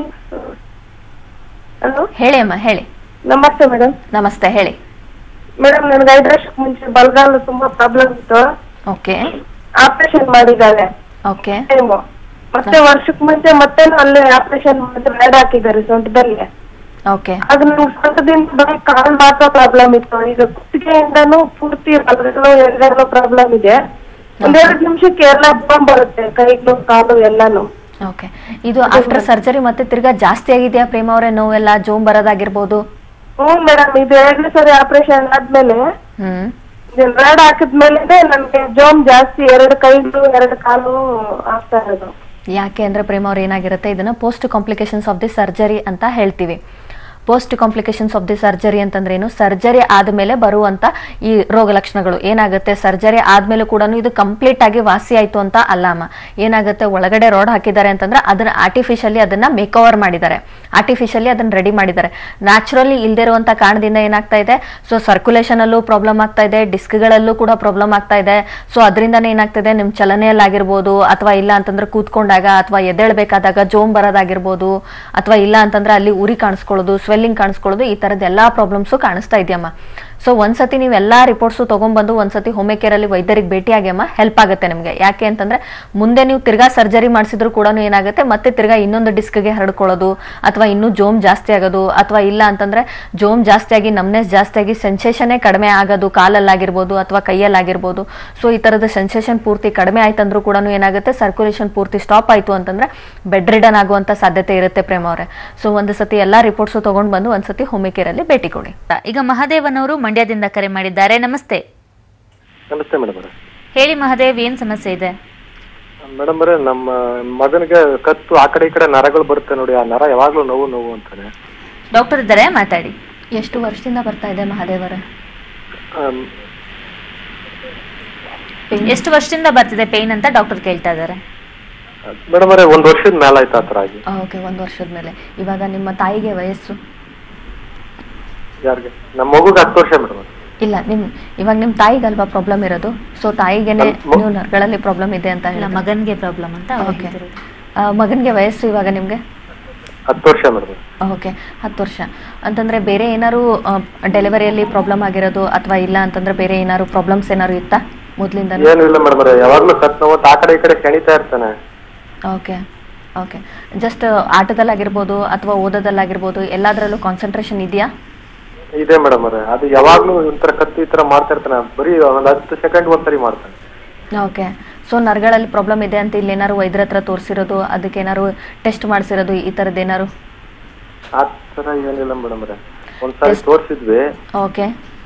ಹಲೋ ಹೇಳಿ ಅಮ್ಮ ಹೇಳಿ ನಮಸ್ತೆ ಮೇಡಮ್ ನಮಸ್ತೆ ಹೇಳಿ ಮೇಡಮ್ ನನಗೆ ಐದು ವರ್ಷಕ್ಕೆ ಮುಂಚೆ ಬಲಗಾಲ ತುಂಬಾ ಪ್ರಾಬ್ಲಮ್ ಇತ್ತು ಓಕೆ ಆಪರೇಷನ್ ಮಾಡಿದ್ದಾರೆ ಓಕೆ ಟೈಮು ಮತ್ತೆ ವರ್ಷಕ್ಕೆ ಮುಂಚೆ ಮತ್ತೆ ಅಲ್ಲೇ ಆಪರೇಷನ್ ಮಾಡಿದ್ರೆ ರೆಡ್ ಹಾಕಿದ್ದಾರೆ ಸೊಂಟದಲ್ಲಿ ಓಕೆ ಅದು ನಂಗೆ ಸೊಂಟದಿಂದ ಬರೀ ಕಾಲ್ ಮಾತ್ರ ಪ್ರಾಬ್ಲಮ್ ಇತ್ತು ಈಗ ಕುತ್ತಿಗೆಯಿಂದನೂ ಪೂರ್ತಿ ಬಲಗಲು ಎಡಗಲು ಪ್ರಾಬ್ಲಮ್ ಇದೆ ಒಂದೆರಡು ನಿಮಿಷಕ್ಕೆ ಎಲ್ಲ ಬಾಂಬ್ ಬರುತ್ತೆ ಕೈಗಳು ಕಾಲು ಎಲ್ಲಾನು ಓಕೆ ಇದು ಆಫ್ಟರ್ ಸರ್ಜರಿ ಮತ್ತೆ ತಿರ್ಗಾ ಜಾಸ್ತಿ ಆಗಿದೆಯಾ ಪ್ರೇಮ ಅವರೇ ನೋವೆಲ್ಲ ಜೋಮ್ ಬರೋದಾಗಿರ್ಬೋದು ಹ್ಞೂ ಮೇಡಮ್ ಇದು ಎರಡನೇ ಸರಿ ಆಪರೇಷನ್ ಆದ್ಮೇಲೆ ಹ್ಮ್ ರೆಡ್ ಹಾಕಿದ್ಮೇಲೆ ನನ್ಗೆ ಜೋಮ್ ಜಾಸ್ತಿ ಎರಡು ಕೈಗಳು ಎರಡು ಕಾಲು ಆಗ್ತಾ ಇರೋದು ಯಾಕೆ ಅಂದ್ರೆ ಪ್ರೇಮ ಅವ್ರು ಏನಾಗಿರುತ್ತೆ ಇದನ್ನ post complications of the surgery ಅಂತ ಹೇಳ್ತೀವಿ post complications of the surgery ಅಂತಂದ್ರೆ ಏನು ಸರ್ಜರಿ ಆದ್ಮೇಲೆ ಬರುವಂತ ಈ ರೋಗ ಲಕ್ಷಣಗಳು ಏನಾಗುತ್ತೆ ಸರ್ಜರಿ ಆದ್ಮೇಲೆ ಕೂಡ ಇದು ಕಂಪ್ಲೀಟ್ ಆಗಿ ವಾಸಿ ಆಯ್ತು ಅಂತ ಅಲ್ಲಮ್ಮ ಏನಾಗುತ್ತೆ ಒಳಗಡೆ ರೋಡ್ ಹಾಕಿದ್ದಾರೆ ಅಂತಂದ್ರೆ ಅದನ್ನ ಆರ್ಟಿಫಿಷಿಯಲಿ ಅದನ್ನ ಮೇಕ್ ಓವರ್ ಮಾಡಿದ್ದಾರೆ ಆರ್ಟಿಫಿಷಿಯಲಿ ಅದನ್ನ ರೆಡಿ ಮಾಡಿದ್ದಾರೆ ನ್ಯಾಚುರಲಿ ಇಲ್ದೇ ಇರುವಂತ ಕಾರಣದಿಂದ ಏನಾಗ್ತಾ ಇದೆ ಸೊ ಸರ್ಕ್ಯುಲೇಷನ್ ಅಲ್ಲೂ ಪ್ರಾಬ್ಲಮ್ ಆಗ್ತಾ ಇದೆ ಡಿಸ್ಕ್ಗಳಲ್ಲೂ ಕೂಡ ಪ್ರಾಬ್ಲಮ್ ಆಗ್ತಾ ಇದೆ ಸೊ ಅದರಿಂದನೇ ಏನಾಗ್ತದೆ ನಿಮ್ ಚಲನೆಯಲ್ಲಾಗಿರ್ಬೋದು ಅಥವಾ ಇಲ್ಲ ಅಂತಂದ್ರೆ ಕೂತ್ಕೊಂಡಾಗ ಅಥವಾ ಎದ್ದೇಳ್ಬೇಕಾದಾಗ ಜೋಮ್ ಬರೋದಾಗಿರ್ಬೋದು ಅಥವಾ ಇಲ್ಲ ಅಂತಂದ್ರೆ ಅಲ್ಲಿ ಉರಿ ಕಾಣಿಸ್ಕೊಳ್ಳೋದು ಸ್ವೆಲ್ಲಿಂಗ್ ಕಾಣಿಸ್ಕೊಳ್ಳೋದು ಈ ತರದ ಎಲ್ಲಾ ಪ್ರಾಬ್ಲಮ್ಸು ಕಾಣಿಸ್ತಾ ಇದೆಯಮ್ಮ ಸೊ ಒಂದ್ಸತಿ ನೀವು ಎಲ್ಲಾ ರಿಪೋರ್ಟ್ಸು ತಗೊಂಡ್ಬಂದು ಒಂದ್ಸತಿ ಹೋಮ್ ಕೇರ್ ಅಲ್ಲಿ ವೈದ್ಯರಿಗೆ ಭೇಟಿಯಾಗಿ ಅಮ್ಮ ಹೆಲ್ಪ್ ಆಗುತ್ತೆ ನಿಮಗೆ ಯಾಕೆ ಅಂತಂದ್ರೆ ಮುಂದೆ ನೀವು ತಿರ್ಗಾ ಸರ್ಜರಿ ಮಾಡಿಸಿದ್ರು ಕೂಡ ಏನಾಗುತ್ತೆ ಮತ್ತೆ ತಿರ್ಗಾ ಇನ್ನೊಂದು ಡಿಸ್ಕ್ಗೆ ಹರಡ್ಕೊಳ್ಳೋದು ಅಥವಾ ಇನ್ನೂ ಜೋಮ್ ಜಾಸ್ತಿ ಆಗೋದು ಅಥವಾ ಇಲ್ಲ ಅಂತಂದ್ರೆ ಜೋಮ್ ಜಾಸ್ತಿ ಆಗಿ ನಮ್ನೆಸ್ ಜಾಸ್ತಿ ಆಗಿ ಸೆನ್ಸೇಷನ್ನೇ ಕಡಿಮೆ ಆಗೋದು ಕಾಲಲ್ಲಾಗಿರ್ಬೋದು ಅಥವಾ ಕೈಯಲ್ಲಾಗಿರ್ಬೋದು ಸೊ ಈ ತರದ ಸೆನ್ಸೇಷನ್ ಪೂರ್ತಿ ಕಡಿಮೆ ಆಯ್ತಂದ್ರೂ ಕೂಡ ಏನಾಗುತ್ತೆ ಸರ್ಕ್ಯುಲೇಷನ್ ಪೂರ್ತಿ ಸ್ಟಾಪ್ ಆಯ್ತು ಅಂತಂದ್ರೆ ಬೆಡ್ ರಿಡನ್ ಆಗುವಂತ ಸಾಧ್ಯತೆ ಇರುತ್ತೆ ಪ್ರೇಮ ಅವರೇ ಸೊ ಒಂದು ಸತಿ ಎಲ್ಲಾ ರಿಪೋರ್ಟ್ಸು ತಗೊಂಡ್ ಬಂದು ಒಂದ್ಸತಿ ಹೋಮ್ ಕೇರ್ ಅಲ್ಲಿ ಭೇಟಿ ಕೊಡಿ ಈಗ ಮಹಾದೇವನವರು ಮಂಡ್ಯದಿಂದ ಕರೆ ಮಾಡಿದ್ದಾರೆ ನಮಸ್ತೆ ನಮಸ್ತೆ ಮೇಡಮ್ ಅವರೇ ಹೇಳಿ ಮಹದೇವ್ ಏನ್ ಸಮಸ್ಯೆ ಇದೆ ಮೇಡಮ್ ಅವರೇ ನಮ್ಮ ಮಗನಿಗೆ ಕತ್ತು ಆ ಕಡೆ ಈ ಕಡೆ ನರಗಳು ಬರುತ್ತೆ ನೋಡಿ ಆ ನರ ಯಾವಾಗ್ಲೂ ನೋವು ನೋವು ಅಂತಾನೆ ಡಾಕ್ಟರ್ ಇದ್ದಾರೆ ಮಾತಾಡಿ ಎಷ್ಟು ವರ್ಷದಿಂದ ಬರ್ತಾ ಇದೆ ಮಹಾದೇವರ ಆಮ್, ಎಷ್ಟು ವರ್ಷದಿಂದ ಬರ್ತಿದೆ ಪೇನ್ ಅಂತ ಡಾಕ್ಟರ್ ಕೇಳ್ತಾ ಇದ್ದಾರೆ ಮೇಡಮ್ ಅವರೇ ಒಂದ್ ವರ್ಷದ ಮೇಲೆ ಆಯ್ತು ಆ ಥರ ಆಗಿ ಓಕೆ ಒಂದು ವರ್ಷದ ಮೇಲೆ ಇವಾಗ ನಿಮ್ಮ ತಾಯಿಗೆ ವಯಸ್ಸು ಯಾರಿಗೆ ನಮ್ಮ ಮಗುಗೆ ಹತ್ತು ವರ್ಷ ಮೇಡಮ್ ಇಲ್ಲ ನಿಮ್ ಇವಾಗ ನಿಮ್ ತಾಯಿಗಲ್ವಾ ಪ್ರಾಬ್ಲಮ್ ಇರೋದು ಸೊ ತಾಯಿಗೆನೆ ನನ್ ಮ- ನೀವು ನರಗಳಲ್ಲಿ ಪ್ರಾಬ್ಲಮ್ ಇದೆ ಅಂತ ಇಲ್ಲ ಹೇಳಿ ಮಗನ್ಗೆ ಪ್ರಾಬ್ಲಮ್ ಅಂತ ಅವ್ರು ಓಕೆ ಹೇಳ್ತಿರೋದು. ಮಗನಿಗೆ ವಯಸ್ಸು ಇವಾಗ ನಿಮ್ಗೆ ಹತ್ತು ವರ್ಷ ಮೇಡಮ್ ಓಕೆ ಹತ್ತು ವರ್ಷ ಅಂತಂದ್ರೆ ಬೇರೆ ಏನಾರು ಡೆಲಿವರಿಯಲ್ಲಿ ಪ್ರಾಬ್ಲಮ್ ಆಗಿರೋದು ಅಥವಾ ಇಲ್ಲ ಅಂತಂದ್ರೆ ಬೇರೆ ಏನಾರು ಪ್ರಾಬ್ಲಮ್ಸ್ ಏನಾರು ಇತ್ತಾ ಮೊದ್ಲಿಂದ ಏನು ಇಲ್ಲ ಮೇಡಮ್ ಅವರೇ ಯಾವಾಗ್ಲೂ ಕತ್ ನೋವು ಆ ಕಡೆ ಈ ಕಡೆ ಕೆಣಿತಾ ಇರ್ತಾನೆ ಓಕೆ ಓಕೆ ಜಸ್ಟ್ ಆಟದಲ್ಲಾಗಿರ್ಬೋದು ಅಥವಾ ಓದೋದಲ್ಲಾಗಿರ್ಬೋದು ಎಲ್ಲದರಲ್ಲೂ ಕಾನ್ಸಂಟ್ರೇಷನ್ ಇದೆಯಾ ಇದೆ ಮೇಡಮ್ ಅವರೇ ಅದು ಯಾವಾಗ್ಲೂ ಒಂಥರ ಕತ್ತು ಈ ತರ ಮಾಡ್ತಾ ಇರ್ತಾನೆ ಬರೀ ಒಂದ್ ಹತ್ತು ಸೆಕೆಂಡ್ ಒಂದ್ಸರಿ ಮಾಡ್ತಾನೆ ಓಕೆ ಸೊ ನರಗಳಲ್ಲಿ ಪ್ರಾಬ್ಲಮ್ ಇದೆ ಅಂತ ಇಲ್ಲಿ ಏನಾರು ವೈದ್ಯರ ಹತ್ರ ತೋರಿಸಿರೋದು ಅದಕ್ಕೆ ಏನಾರು ಟೆಸ್ಟ್ ಮಾಡಿಸಿರೋದು ಈ ಥರದ್ದು ಏನಾರು ಆ ತರ ಏನಿಲ್ಲ ಮೇಡಮ್ ಅವರೇ ಒಂದ್ಸಾರಿ ತೋರ್ಸಿದ್ವಿ ಓಕೆ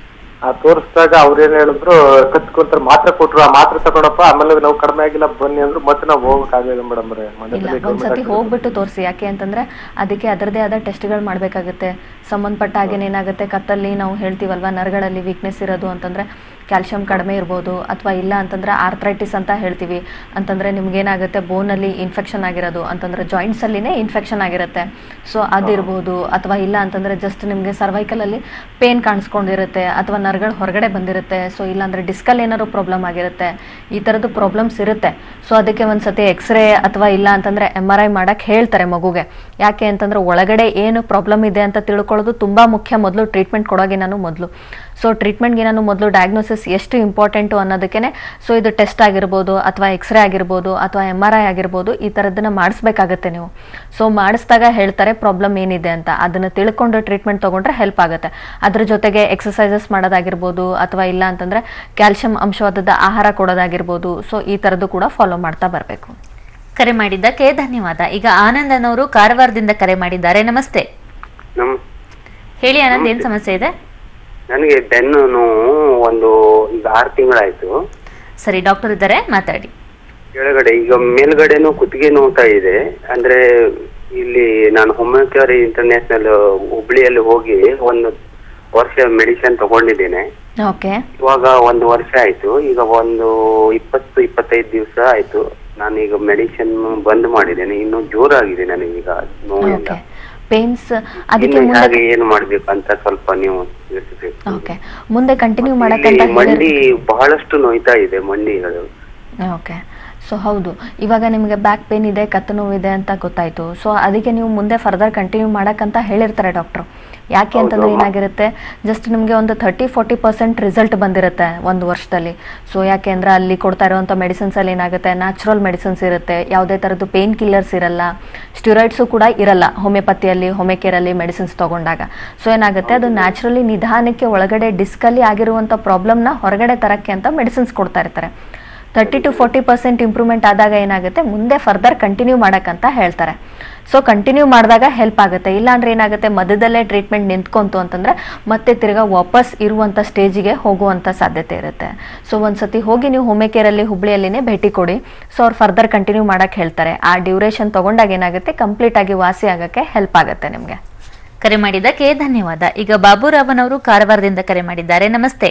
ಆ ತೋರಿಸಿದಾಗ ಅವ್ರು ಏನ್ ಹೇಳಿದ್ರು ಕತ್ಕೊಂತಾರ ಮಾತ್ರೆ ಕೊಟ್ರು ಆ ಮಾತ್ರೆ ತಗೊಂಡಪ್ಪ ಆಮೇಲೆ ನಾವು ಕಡಿಮೆ ಆಗಿಲ್ಲ ಬನ್ನಿ ಅಂದ್ರು ಮತ್ತೆ ನಾವು ಹೋಗಕ್ಕಾಗಲಿಲ್ಲ ಮೇಡಮ್ ಅವರೇ ಇಲ್ಲ ಮನೆಯಲ್ಲಿ ಒಂದ್ಸತಿ ಹೋಗ್ಬಿಟ್ಟು ತೋರಿಸಿ ಯಾಕೆ ಅಂತಂದ್ರೆ ಅದಕ್ಕೆ ಅದರದೇ ಆದ ಟೆಸ್ಟ್ಗಳು ಮಾಡಬೇಕಾಗುತ್ತೆ ಸಂಬಂಧಪಟ್ಟ ಹಾಗೇನೆ ಏನಾಗುತ್ತೆ ಕತ್ತಲ್ಲಿ ನಾವು ಹೇಳ್ತೀವಲ್ವಾ ನರಗಳಲ್ಲಿ ವೀಕ್ನೆಸ್ ಇರೋದು ಅಂತಂದ್ರೆ ಕ್ಯಾಲ್ಶಿಯಂ ಕಡಿಮೆ ಇರ್ಬೋದು ಅಥವಾ ಇಲ್ಲ ಅಂತಂದ್ರೆ ಆರ್ಥ್ರೈಟಿಸ್ ಅಂತ ಹೇಳ್ತೀವಿ ಅಂತಂದ್ರೆ ನಿಮ್ಗೇನಾಗುತ್ತೆ ಬೋನಲ್ಲಿ ಇನ್ಫೆಕ್ಷನ್ ಆಗಿರೋದು ಅಂತಂದ್ರೆ ಜಾಯಿಂಟ್ಸ್ ಅಲ್ಲಿನೇ ಇನ್ಫೆಕ್ಷನ್ ಆಗಿರುತ್ತೆ ಸೊ ಅದಿರ್ಬೋದು ಅಥವಾ ಇಲ್ಲ ಅಂತಂದ್ರೆ ಜಸ್ಟ್ ನಿಮಗೆ ಸರ್ವೈಕಲಲ್ಲಿ ಪೇನ್ ಕಾಣಿಸ್ಕೊಂಡಿರುತ್ತೆ ಅಥವಾ ನರಗಳು ಹೊರಗಡೆ ಬಂದಿರುತ್ತೆ ಸೊ ಇಲ್ಲಾಂದ್ರೆ ಡಿಸ್ಕಲ್ ಏನಾದ್ರು ಪ್ರಾಬ್ಲಮ್ ಆಗಿರುತ್ತೆ ಈ ಥರದ್ದು ಪ್ರಾಬ್ಲಮ್ಸ್ ಇರುತ್ತೆ ಸೊ ಅದಕ್ಕೆ ಒಂದ್ಸತಿ ಎಕ್ಸ್ರೇ ಅಥವಾ ಇಲ್ಲ ಅಂತಂದ್ರೆ ಎಮ್ ಆರ್ ಐ ಮಾಡಕ್ಕೆ ಹೇಳ್ತಾರೆ ಮಗುಗೆ ಯಾಕೆ ಅಂತಂದ್ರೆ ಒಳಗಡೆ ಏನು ಪ್ರಾಬ್ಲಮ್ ಇದೆ ಅಂತ ತಿಳ್ಕೊಳ್ಳೋದು ತುಂಬಾ ಮುಖ್ಯ ಮೊದಲು ಟ್ರೀಟ್ಮೆಂಟ್ ಕೊಡೋಗೆ ನಾನು ಮೊದಲು ಸೊ ಟ್ರೀಟ್ಮೆಂಟ್ಗೆ ನಾನು ಮೊದಲು ಡಯಾಗ್ನೋಸಿಸ್ ಎಷ್ಟು ಇಂಪಾರ್ಟೆಂಟು ಅನ್ನೋದಕ್ಕೆ ಸೊ ಇದು ಟೆಸ್ಟ್ ಆಗಿರ್ಬೋದು ಅಥವಾ ಎಕ್ಸ್ರೇ ಆಗಿರ್ಬೋದು ಅಥವಾ ಎಮ್ ಆರ್ ಐ ಆಗಿರ್ಬೋದು ಈ ಥರದ್ದನ್ನ ಮಾಡಿಸ್ಬೇಕಾಗತ್ತೆ ನೀವು ಸೊ ಮಾಡಿಸಿದಾಗ ಹೇಳ್ತಾರೆ ಪ್ರಾಬ್ಲಮ್ ಏನಿದೆ ಅಂತ ಅದನ್ನು ತಿಳ್ಕೊಂಡು ಟ್ರೀಟ್ಮೆಂಟ್ ತೊಗೊಂಡ್ರೆ ಹೆಲ್ಪ್ ಆಗುತ್ತೆ ಅದ್ರ ಜೊತೆಗೆ ಎಕ್ಸಸೈಸಸ್ ಮಾಡೋದಾಗಿರ್ಬೋದು ಅಥವಾ ಇಲ್ಲ ಅಂತಂದ್ರೆ ಕ್ಯಾಲ್ಶಿಯಂ ಅಂಶವಾದದ ಆಹಾರ ಕೊಡೋದಾಗಿರ್ಬೋದು ಸೊ ಈ ಥರದ್ದು ಕೂಡ ಫಾಲೋ ಮಾಡ್ತಾ ಬರಬೇಕು ಕರೆ ಮಾಡಿದ್ದಕ್ಕೆ ಧನ್ಯವಾದ ಈಗ ಆನಂದ್ ಅನ್ನೋರು ಕಾರವಾರದಿಂದ ಕರೆ ಮಾಡಿದ್ದಾರೆ ನಮಸ್ತೆ ನಮ್ ಹೇಳಿ ಆನಂದ್ ಏನ್ ಸಮಸ್ಯೆ ಇದೆ ನನಗೆ ಬೆನ್ನು ನೋವು ಒಂದು ಈಗ ಆರು ತಿಂಗಳಾಯ್ತು ಸರಿ ಡಾಕ್ಟರ್ ಇದ್ದಾರೆ ಮಾತಾಡಿ ಕೆಳಗಡೆ ಈಗ ಮೇಲ್ಗಡೆನೂ ಕುತ್ತಿಗೆ ನೋವ್ತಾ ಇದೆ ಅಂದ್ರೆ ಇಲ್ಲಿ ನಾನು ಹೋಮಿಯೋಪತಿ ಇಂಟರ್ನ್ಯಾಷನಲ್ ಹುಬ್ಳಿಯಲ್ಲಿ ಹೋಗಿ ಒಂದು ವರ್ಷ ಮೆಡಿಸಿನ್ ತಗೊಂಡಿದ್ದೇನೆ ಓಕೆ ಇವಾಗ ಒಂದು ವರ್ಷ ಆಯ್ತು ಈಗ ಒಂದು ಇಪ್ಪತ್ತು ಇಪ್ಪತ್ತೈದು ದಿವಸ ಆಯ್ತು ನಾನು ಈಗ ಮೆಡಿಸಿನ್ ಬಂದ್ ಮಾಡಿದ್ದೇನೆ ಇನ್ನು ಜೋರಾಗಿದೆ ನನಗೀಗ ನೋವಿಂದ ಓಕೆ ಪೇನ್ಸ್ ಅದಕ್ಕೆ ಇನ್ನು ಮುಂದೆ ಹಾಗೆ ಏನು ಮಾಡ್ಬೇಕು ಅಂತ ಸ್ವಲ್ಪ ನೀವು ತಿಳಿಸಬೇಕು ಓಕೆ ಮುಂದೆ ಕಂಟಿನ್ಯೂ ಮಾಡಕ್ಕಂತ ಇಲ್ಲಿ ಮಂಡಿ ಹೇಳಿರ್- ಬಹಳಷ್ಟು ನೋಯ್ತಾ ಇದೆ ಮಂಡಿಗಳು ಓಕೆ ಸೊ ಹೌದು ಇವಾಗ ನಿಮಗೆ ಬ್ಯಾಕ್ ಪೇನ್ ಇದೆ ಕತ್ತು ನೋವಿದೆ ಅಂತ ಗೊತ್ತಾಯ್ತು ಸೊ ಅದಕ್ಕೆ ನೀವು ಮುಂದೆ ಫರ್ದರ್ ಕಂಟಿನ್ಯೂ ಮಾಡಕ್ಕಂತ ಹೇಳಿರ್ತಾರೆ ಡಾಕ್ಟ್ರು ಯಾಕೆ ಅಂತಂದ್ರೆ ಹೌದು. ಏನಾಗಿರುತ್ತೆ ಜಸ್ಟ್ ನಿಮಗೆ ಒಂದು ಥರ್ಟಿ ಫೋರ್ಟಿ ಪರ್ಸೆಂಟ್ ರಿಸಲ್ಟ್ ಬಂದಿರುತ್ತೆ ಒಂದು ವರ್ಷದಲ್ಲಿ ಸೊ ಯಾಕೆ ಅಂದ್ರೆ ಅಲ್ಲಿ ಕೊಡ್ತಾ ಇರುವಂಥ ಮೆಡಿಸಿನ್ಸ್ ಅಲ್ಲಿ ಏನಾಗುತ್ತೆ ನ್ಯಾಚುರಲ್ ಮೆಡಿಸಿನ್ಸ್ ಇರುತ್ತೆ ಯಾವುದೇ ಥರದ್ದು ಪೇನ್ ಕಿಲ್ಲರ್ಸ್ ಇರಲ್ಲ ಸ್ಟಿರಾಯ್ಡ್ಸು ಕೂಡ ಇರಲ್ಲ ಹೋಮಿಯೋಪತಿಯಲ್ಲಿ ಹೋಮಿಯೋಕೇರಲ್ಲಿ ಮೆಡಿಸಿನ್ಸ್ ತಗೊಂಡಾಗ ಸೊ ಏನಾಗುತ್ತೆ ಅದು ನ್ಯಾಚುರಲಿ ನಿಧಾನಕ್ಕೆ ಒಳಗಡೆ ಡಿಸ್ಕಲ್ಲಿ ಆಗಿರುವಂಥ ಪ್ರಾಬ್ಲಮ್ನ ಹೊರಗಡೆ ತರಕ್ಕೆ ಅಂತ ಮೆಡಿಸಿನ್ಸ್ ಕೊಡ್ತಾ ಇರ್ತಾರೆ thirty to forty percent improvement ಆದಾಗ ಏನಾಗುತ್ತೆ ಮುಂದೆ ಫರ್ದರ್ ಕಂಟಿನ್ಯೂ ಮಾಡಕ್ಕಂತ ಹೇಳ್ತಾರೆ ಸೊ ಕಂಟಿನ್ಯೂ ಮಾಡಿದಾಗ ಹೆಲ್ಪ್ ಆಗುತ್ತೆ ಇಲ್ಲಾಂದ್ರೆ ಏನಾಗುತ್ತೆ ಮಧ್ಯದಲ್ಲೇ ಟ್ರೀಟ್ಮೆಂಟ್ ನಿಂತ್ಕೊಂತು ಅಂತಂದ್ರೆ ಮತ್ತೆ ತಿರ್ಗಾ ವಾಪಸ್ ಇರುವಂಥ ಸ್ಟೇಜಿಗೆ ಹೋಗುವಂಥ ಸಾಧ್ಯತೆ ಇರುತ್ತೆ ಸೊ ಒಂದ್ಸತಿ ಹೋಗಿ ನೀವು ಹೋಮಿಯೋಕೇರಲ್ಲಿ ಹುಬ್ಳಿಯಲ್ಲಿನೇ ಭೇಟಿ ಕೊಡಿ ಸೊ ಅವ್ರು ಫರ್ದರ್ ಕಂಟಿನ್ಯೂ ಮಾಡಕ್ಕೆ ಹೇಳ್ತಾರೆ ಆ ಡ್ಯೂರೇಷನ್ ತಗೊಂಡಾಗ ಏನಾಗುತ್ತೆ ಕಂಪ್ಲೀಟ್ ಆಗಿ ವಾಸಿ ಆಗಕ್ಕೆ ಹೆಲ್ಪ್ ಆಗುತ್ತೆ ನಿಮಗೆ ಕರೆ ಮಾಡಿದ್ದಕ್ಕೆ ಧನ್ಯವಾದ ಈಗ ಬಾಬುರಾವನ್ ಅವರು ಕಾರವಾರದಿಂದ ಕರೆ ಮಾಡಿದ್ದಾರೆ ನಮಸ್ತೆ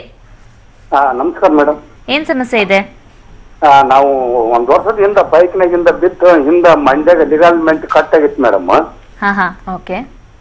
ಹಾ ನಮಸ್ಕಾರ ಮೇಡಮ್ ಏನ್ ಸಮಸ್ಯೆ ಇದೆ ನಾವು ಒಂದ್ ವರ್ಷದ ಹಿಂದ ಬೈಕ್ನಾಗಿಂದ ಬಿದ್ದು ಹಿಂದ ಮಂಡ್ಯಾಗ ಲಿಗಾಲ್ಮೆಂಟ್ ಕಟ್ ಆಗಿತ್ತು ಮೇಡಮ್ ಹಾ ಹಾ ಓಕೆ